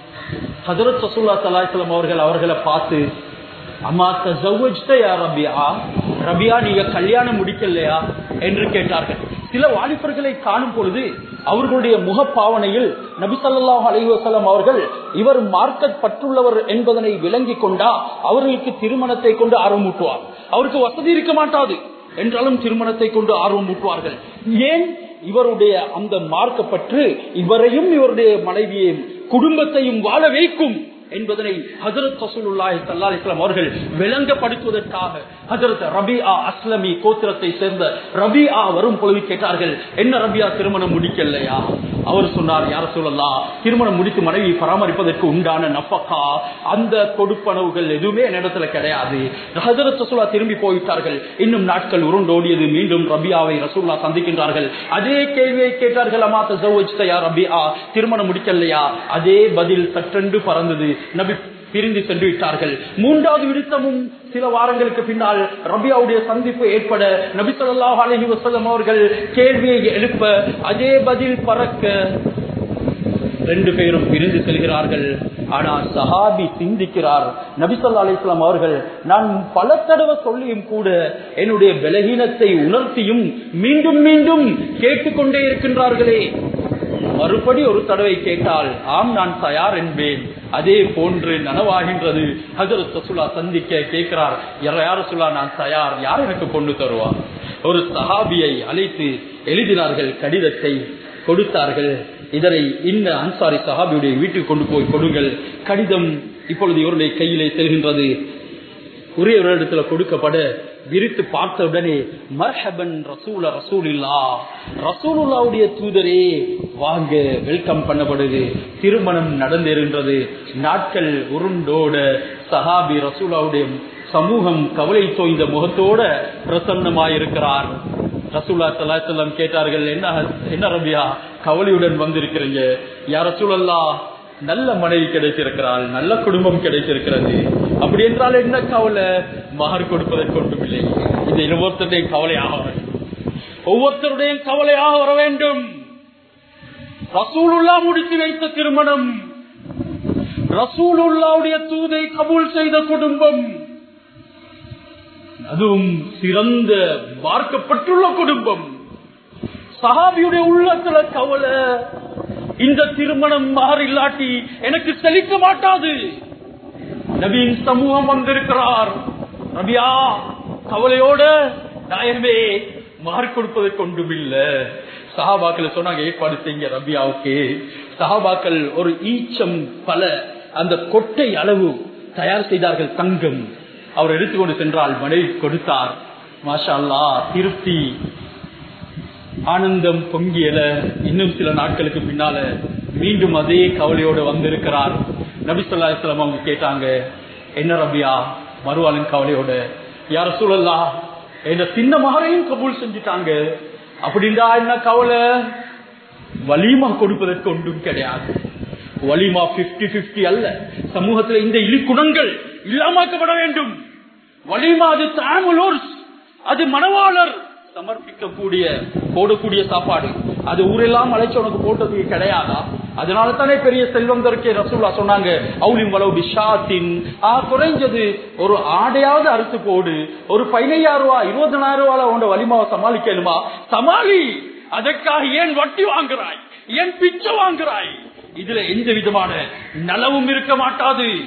ஹசரத் சசூல்லா சலாஹலம் அவர்கள் அவர்களை பார்த்து அம்மா தஜ்வஜ்த யா ரபியா ரபியா நீங்க கல்யாணம் முடிக்கலையா என்று கேட்டார்கள் சில வாலிபர்களை காணும் பொழுது அவர்களுடைய முகப்பாவனையில் நபி ஸல்லல்லாஹு அலைஹி வஸல்லம் அவர்கள் இவர் மார்க்கெட் பற்றுள்ளவர் என்பதனை விளங்கி கொண்டா அவர்களுக்கு திருமணத்தை கொண்டு ஆர்வமூட்டுவார் அவருக்கு வசதி இருக்க மாட்டாது என்றாலும் திருமணத்தை கொண்டு ஆர்வம் ஊட்டுவார்கள் ஏன் இவருடைய அந்த மார்க்கப்பற்று இவரையும் இவருடைய மனைவியையும் குடும்பத்தையும் வாழ வைக்கும் என்பதனை ஹசரத் ரசூலுல்லாஹி ஸல்லல்லாஹு அலைஹி வஸல்லம் அவர்கள் விளங்கப்படுத்துவதற்காக ஹசரத் ரபிஆ அஸ்லமி கோத்திரத்தை சேர்ந்த ரபிஆ வரும் பொழுது கேட்டார்கள் என்ன ரபியா திருமணம் முடிக்கலையா அவர் சொன்னார் யார சொல்லலாம் திருமணம் முடித்து மனைவி பராமரிப்பதற்கு உண்டான நப்பக்கா அந்த கொடுப்பனவுகள் எதுவுமே என்னிடத்துல கிடையாது ஹசரத் ரசூலா திரும்பி போய்விட்டார்கள் இன்னும் நாட்கள் உருண்டோடியது மீண்டும் ரபியாவை ரசூல்லா சந்திக்கின்றார்கள் அதே கேள்வியை கேட்டார்கள் அம்மா தசவுஜ்தயா ரபியா திருமணம் முடிக்கலையா அதே பதில் சற்றென்று பறந்தது நபி பிரிந்து சென்று விட்டார்கள் மூன்றாவது விருத்தமும் சில வாரங்களுக்கு பின்னால் ரபியாவுடைய சந்திப்பு ஏற்பட நபி சொல்லாஹ் அலஹி வசலம் அவர்கள் கேள்வியை எழுப்ப அதே பதில் பறக்க ரெண்டு பேரும் பிரிந்து செல்கிறார்கள் ஆனால் சஹாபி சிந்திக்கிறார் நபிசல்லா அலிஸ்லாம் அவர்கள் நான் பல தடவை சொல்லியும் கூட என்னுடைய பலகீனத்தை உணர்த்தியும் மீண்டும் மீண்டும் கேட்டுக்கொண்டே இருக்கின்றார்களே மறுபடி ஒரு தடவை கேட்டால் ஆம் நான் தயார் என்பேன் அதே போன்று நனவாகின்றது ஹஜரத் ரசுல்லா சந்திக்க கேட்கிறார் யார் சொல்லா நான் தயார் யார் எனக்கு கொண்டு தருவார் ஒரு சஹாபியை அழைத்து எழுதினார்கள் கடிதத்தை கொடுத்தார்கள் இதனை இந்த அன்சாரி சஹாபியுடைய வீட்டுக்கு கொண்டு போய் கொடுங்கள் கடிதம் இப்பொழுது இவருடைய கையிலே செல்கின்றது உரியவரிடத்துல கொடுக்கப்பட விரித்து பார்த்த உடனே மர்ஹபன் ரசூல ரசூலில்லா ரசூலுல்லாவுடைய தூதரே வாங்க வெல்கம் பண்ணப்படுது திருமணம் நடந்திருந்தது நாட்கள் உருண்டோட சஹாபி ரசூலாவுடைய சமூகம் கவலை தோய்ந்த முகத்தோட பிரசன்னமாயிருக்கிறார் ரசூல்லா சலாச்சலம் கேட்டார்கள் என்ன என்ன ரபியா கவலையுடன் வந்திருக்கிறீங்க யார் ரசூலல்லா நல்ல மனைவி கிடைத்திருக்கிறாள் நல்ல குடும்பம் கிடைத்திருக்கிறது அப்படி என்றால் என்ன கவலை மகர் கொடுப்பதற்கு ஒன்றுமில்லை இது ஒவ்வொருத்தருடைய கவலையாக வர ஒவ்வொருத்தருடைய கவலையாக வர வேண்டும் ரசூலுல்லா முடித்து வைத்த திருமணம் ரசூலுல்லாவுடைய தூதை கபூல் செய்த குடும்பம் அதுவும் சிறந்த பார்க்கப்பட்டுள்ள குடும்பம் சஹாபியுடைய உள்ளத்துல கவலை இந்த திருமணம் மாறி இல்லாட்டி எனக்கு செழிக்க மாட்டாது நவீன் சமூகம் வந்திருக்கிறார் ரபியா கவலையோட நாயமே மாறி கொடுப்பதற்கு ஒன்றும் இல்ல சஹாபாக்கள் சொன்னாங்க ஏற்பாடு செய்ய ரபியாவுக்கு சஹாபாக்கள் ஒரு ஈச்சம் பல அந்த கொட்டை அளவு தயார் செய்தார்கள் தங்கம் அவர் எடுத்துக்கொண்டு சென்றால் மனைவி கொடுத்தார் மாஷா அல்லா திருப்தி ஆனந்தம் பொங்கியல இன்னும் சில நாட்களுக்கு பின்னால மீண்டும் அதே கவலையோடு வந்திருக்கிறார் நபிசல்லா இஸ்லாம் அவங்க கேட்டாங்க என்ன ரபியா மறுவாளின் கவலையோட யார சூழல்லா என்ற சின்ன மகரையும் கபூல் செஞ்சுட்டாங்க அப்படின்றா என்ன கவலை வலிமா கொடுப்பதற்கு ஒன்றும் கிடையாது வலிமா பிப்டி பிப்டி அல்ல சமூகத்தில் இந்த இழிக்குணங்கள் இல்லாமக்கப்பட வேண்டும் வலிமா அது தாமுலோர் அது மனவாளர் சமர்ப்பிக்கக்கூடிய போடக்கூடிய சாப்பாடு அது ஊரெல்லாம் அழைச்சு உனக்கு போட்டதுக்கு கிடையாதா அதனால தானே பெரிய செல்வம் தருக்கே ரசூல்லா சொன்னாங்க அவுலிம் வளவு பிஷாத்தின் ஆ குறைஞ்சது ஒரு ஆடையாவது அறுத்து போடு ஒரு பதினையாயிரம் ரூபாய் இருபதனாயிரம் ரூபாய் உண்ட வலிமாவை சமாளிக்கணுமா சமாளி அதற்காக ஏன் வட்டி வாங்குறாய் ஏன் பிச்சை வாங்குறாய் இதுல எந்த விதமான நலவும் இருக்க மாட்டாது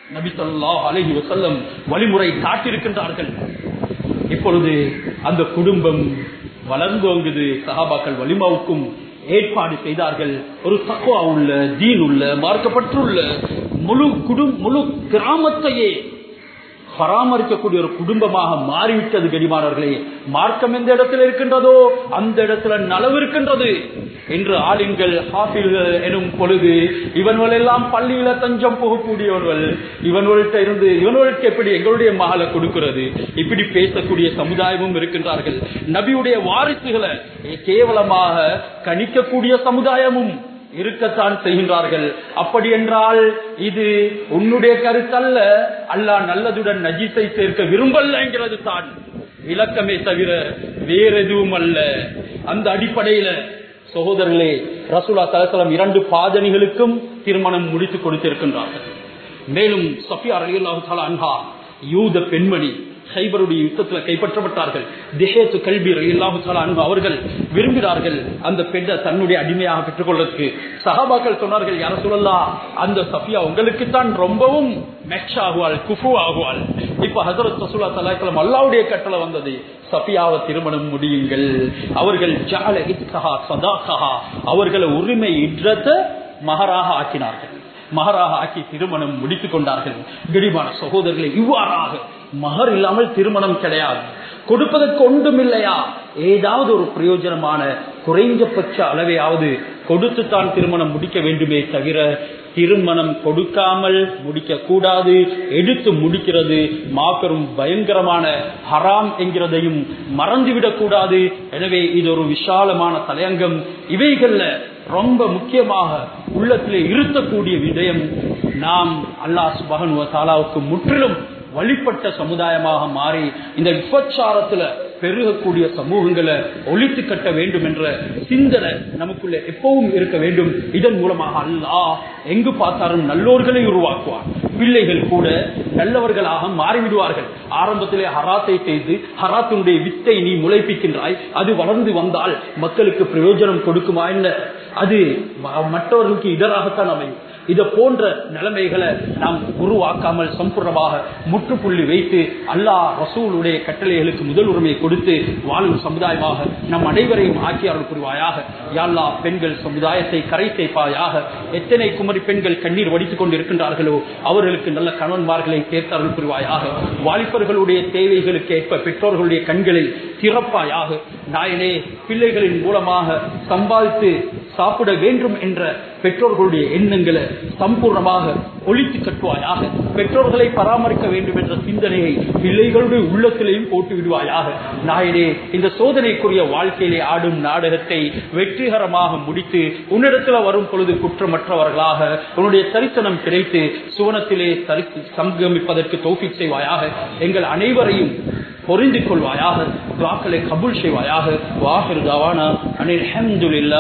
நபி ஸல்லல்லாஹு அலைஹி வஸல்லம் வழிமுறை காட்டியிருக்கின்றார்கள் இப்பொழுது அந்த குடும்பம் வளர்ந்தோங்குது சஹாபாக்கள் வலிமாவுக்கும் ஏற்பாடு செய்தார்கள் ஒரு தக்குவா உள்ள தீன் உள்ள மார்க்கப்பட்டுள்ள முழு குடும் முழு கிராமத்தையே பராமரிக்கக்கூடிய ஒரு குடும்பமாக மாறிவிட்டது கடிமானவர்களே மார்க்கம் எந்த இடத்துல இருக்கின்றதோ அந்த இடத்துல நலவு இருக்கின்றது என்று ஆளுங்கள் ஹாஃபில்கள் எனும் பொழுது இவன்கள் எல்லாம் பள்ளியில தஞ்சம் போகக்கூடியவர்கள் இவன்கள்ட்ட இருந்து இவன்களுக்கு எப்படி எங்களுடைய மகளை கொடுக்கிறது இப்படி பேசக்கூடிய சமுதாயமும் இருக்கின்றார்கள் நபியுடைய வாரிசுகளை கேவலமாக கணிக்கக்கூடிய சமுதாயமும் இருக்கத்தான் செய்கின்றார்கள் அப்படி என்றால் இது உன்னுடைய கருத்தல்ல அல்லாஹ் நல்லதுடன் நஜீஸை சேர்க்க விரும்பல என்கிறது தான் விளக்கமே தவிர வேற எதுவும் அல்ல அந்த அடிப்படையில சகோதரர்களே ரசூலா தலசலம் இரண்டு பாதணிகளுக்கும் திருமணம் முடித்து கொடுத்திருக்கின்றார்கள் மேலும் சஃபியா அலியல்லாஹு அன்ஹா யூத பெண்மணி ஹைபருடைய யுத்தத்தில் கைப்பற்றப்பட்டார்கள் திஹேத்து கல்வி இல்லாஹு அன்பு அவர்கள் விரும்பினார்கள் அந்த பெண்ணை தன்னுடைய அடிமையாக பெற்றுக் கொள்வதற்கு சஹாபாக்கள் சொன்னார்கள் யார சொல்லலாம் அந்த சஃபியா உங்களுக்கு தான் ரொம்பவும் மெச் ஆகுவாள் குஃபு ஆகுவாள் இப்ப ஹசரத் சசுல்லா தலாக்கலம் அல்லாவுடைய கட்டளை வந்தது சஃபியாவை திருமணம் முடியுங்கள் அவர்கள் ஜால இத்கஹா சதாகஹா அவர்களை உரிமை இன்றத்தை மகராக ஆக்கினார்கள் மகராக ஆக்கி திருமணம் முடித்துக் கொண்டார்கள் கடிமான சகோதரர்களை இவ்வாறாக மகர் இல்லாமல் திருமணம் கிடையாது கொடுப்பதற்கு ஒன்றும் இல்லையா ஏதாவது ஒரு பிரயோஜனமான குறைஞ்சபட்ச அளவையாவது கொடுத்துத்தான் திருமணம் முடிக்க வேண்டுமே தவிர திருமணம் கொடுக்காமல் முடிக்க கூடாது எடுத்து முடிக்கிறது மாபெரும் பயங்கரமான ஹராம் என்கிறதையும் மறந்துவிடக் கூடாது எனவே இது ஒரு விசாலமான தலையங்கம் இவைகள்ல ரொம்ப முக்கியமாக உள்ளத்திலே இருத்தக்கூடிய விடயம் நாம் அல்லாஹ் சுபகன் தாலாவுக்கு முற்றிலும் வழிபட்ட சமுதாயமாக மாறி இந்த விபச்சாரத்துல பெருகக்கூடிய சமூகங்களை ஒழித்து கட்ட வேண்டும் என்ற சிந்தனை நமக்குள்ள எப்பவும் இருக்க வேண்டும் இதன் மூலமாக அல்லாஹ் எங்கு பார்த்தாலும் நல்லோர்களை உருவாக்குவார் பிள்ளைகள் கூட நல்லவர்களாக மாறிவிடுவார்கள் ஆரம்பத்திலே ஹராத்தை செய்து ஹராத்தினுடைய வித்தை நீ முளைப்பிக்கின்றாய் அது வளர்ந்து வந்தால் மக்களுக்கு பிரயோஜனம் கொடுக்குமா என்ன அது மற்றவர்களுக்கு இதராகத்தான் அமையும் இதை போன்ற நிலைமைகளை நாம் உருவாக்காமல் சம்பூர்ணமாக முற்றுப்புள்ளி வைத்து அல்லாஹ் ரசூலுடைய கட்டளைகளுக்கு முதல் உரிமையை கொடுத்து வாழும் சமுதாயமாக நம் அனைவரையும் ஆக்கியாளர் புரிவாயாக யாழ்லா பெண்கள் சமுதாயத்தை கரை சேர்ப்பாயாக எத்தனை குமரி பெண்கள் கண்ணீர் வடித்துக் கொண்டு இருக்கின்றார்களோ அவர்களுக்கு நல்ல கணவன்மார்களை சேர்த்தார்கள் புரிவாயாக வாலிபர்களுடைய தேவைகளுக்கு ஏற்ப பெற்றோர்களுடைய கண்களை திறப்பாயாக நாயனே பிள்ளைகளின் மூலமாக சம்பாதித்து சாப்பிட வேண்டும் என்ற பெற்றோர்களுடைய எண்ணங்களை சம்பூர்ணமாக ஒழித்து கட்டுவாயாக பெற்றோர்களை பராமரிக்க வேண்டும் என்ற சிந்தனையை பிள்ளைகளுடைய உள்ளத்திலேயும் போட்டு விடுவாயாக நாயனே இந்த சோதனைக்குரிய வாழ்க்கையிலே ஆடும் நாடகத்தை வெற்றிகரமாக முடித்து உன்னிடத்தில் வரும் பொழுது குற்றமற்றவர்களாக உன்னுடைய தரிசனம் கிடைத்து சுவனத்திலே சங்கமிப்பதற்கு தோஃபிக் செய்வாயாக எங்கள் அனைவரையும் பொருந்திக் கொள்வாயாக துவாக்களை கபூல் செய்வாயாக வாஹிர் தவானா அனில் அஹமதுல்லா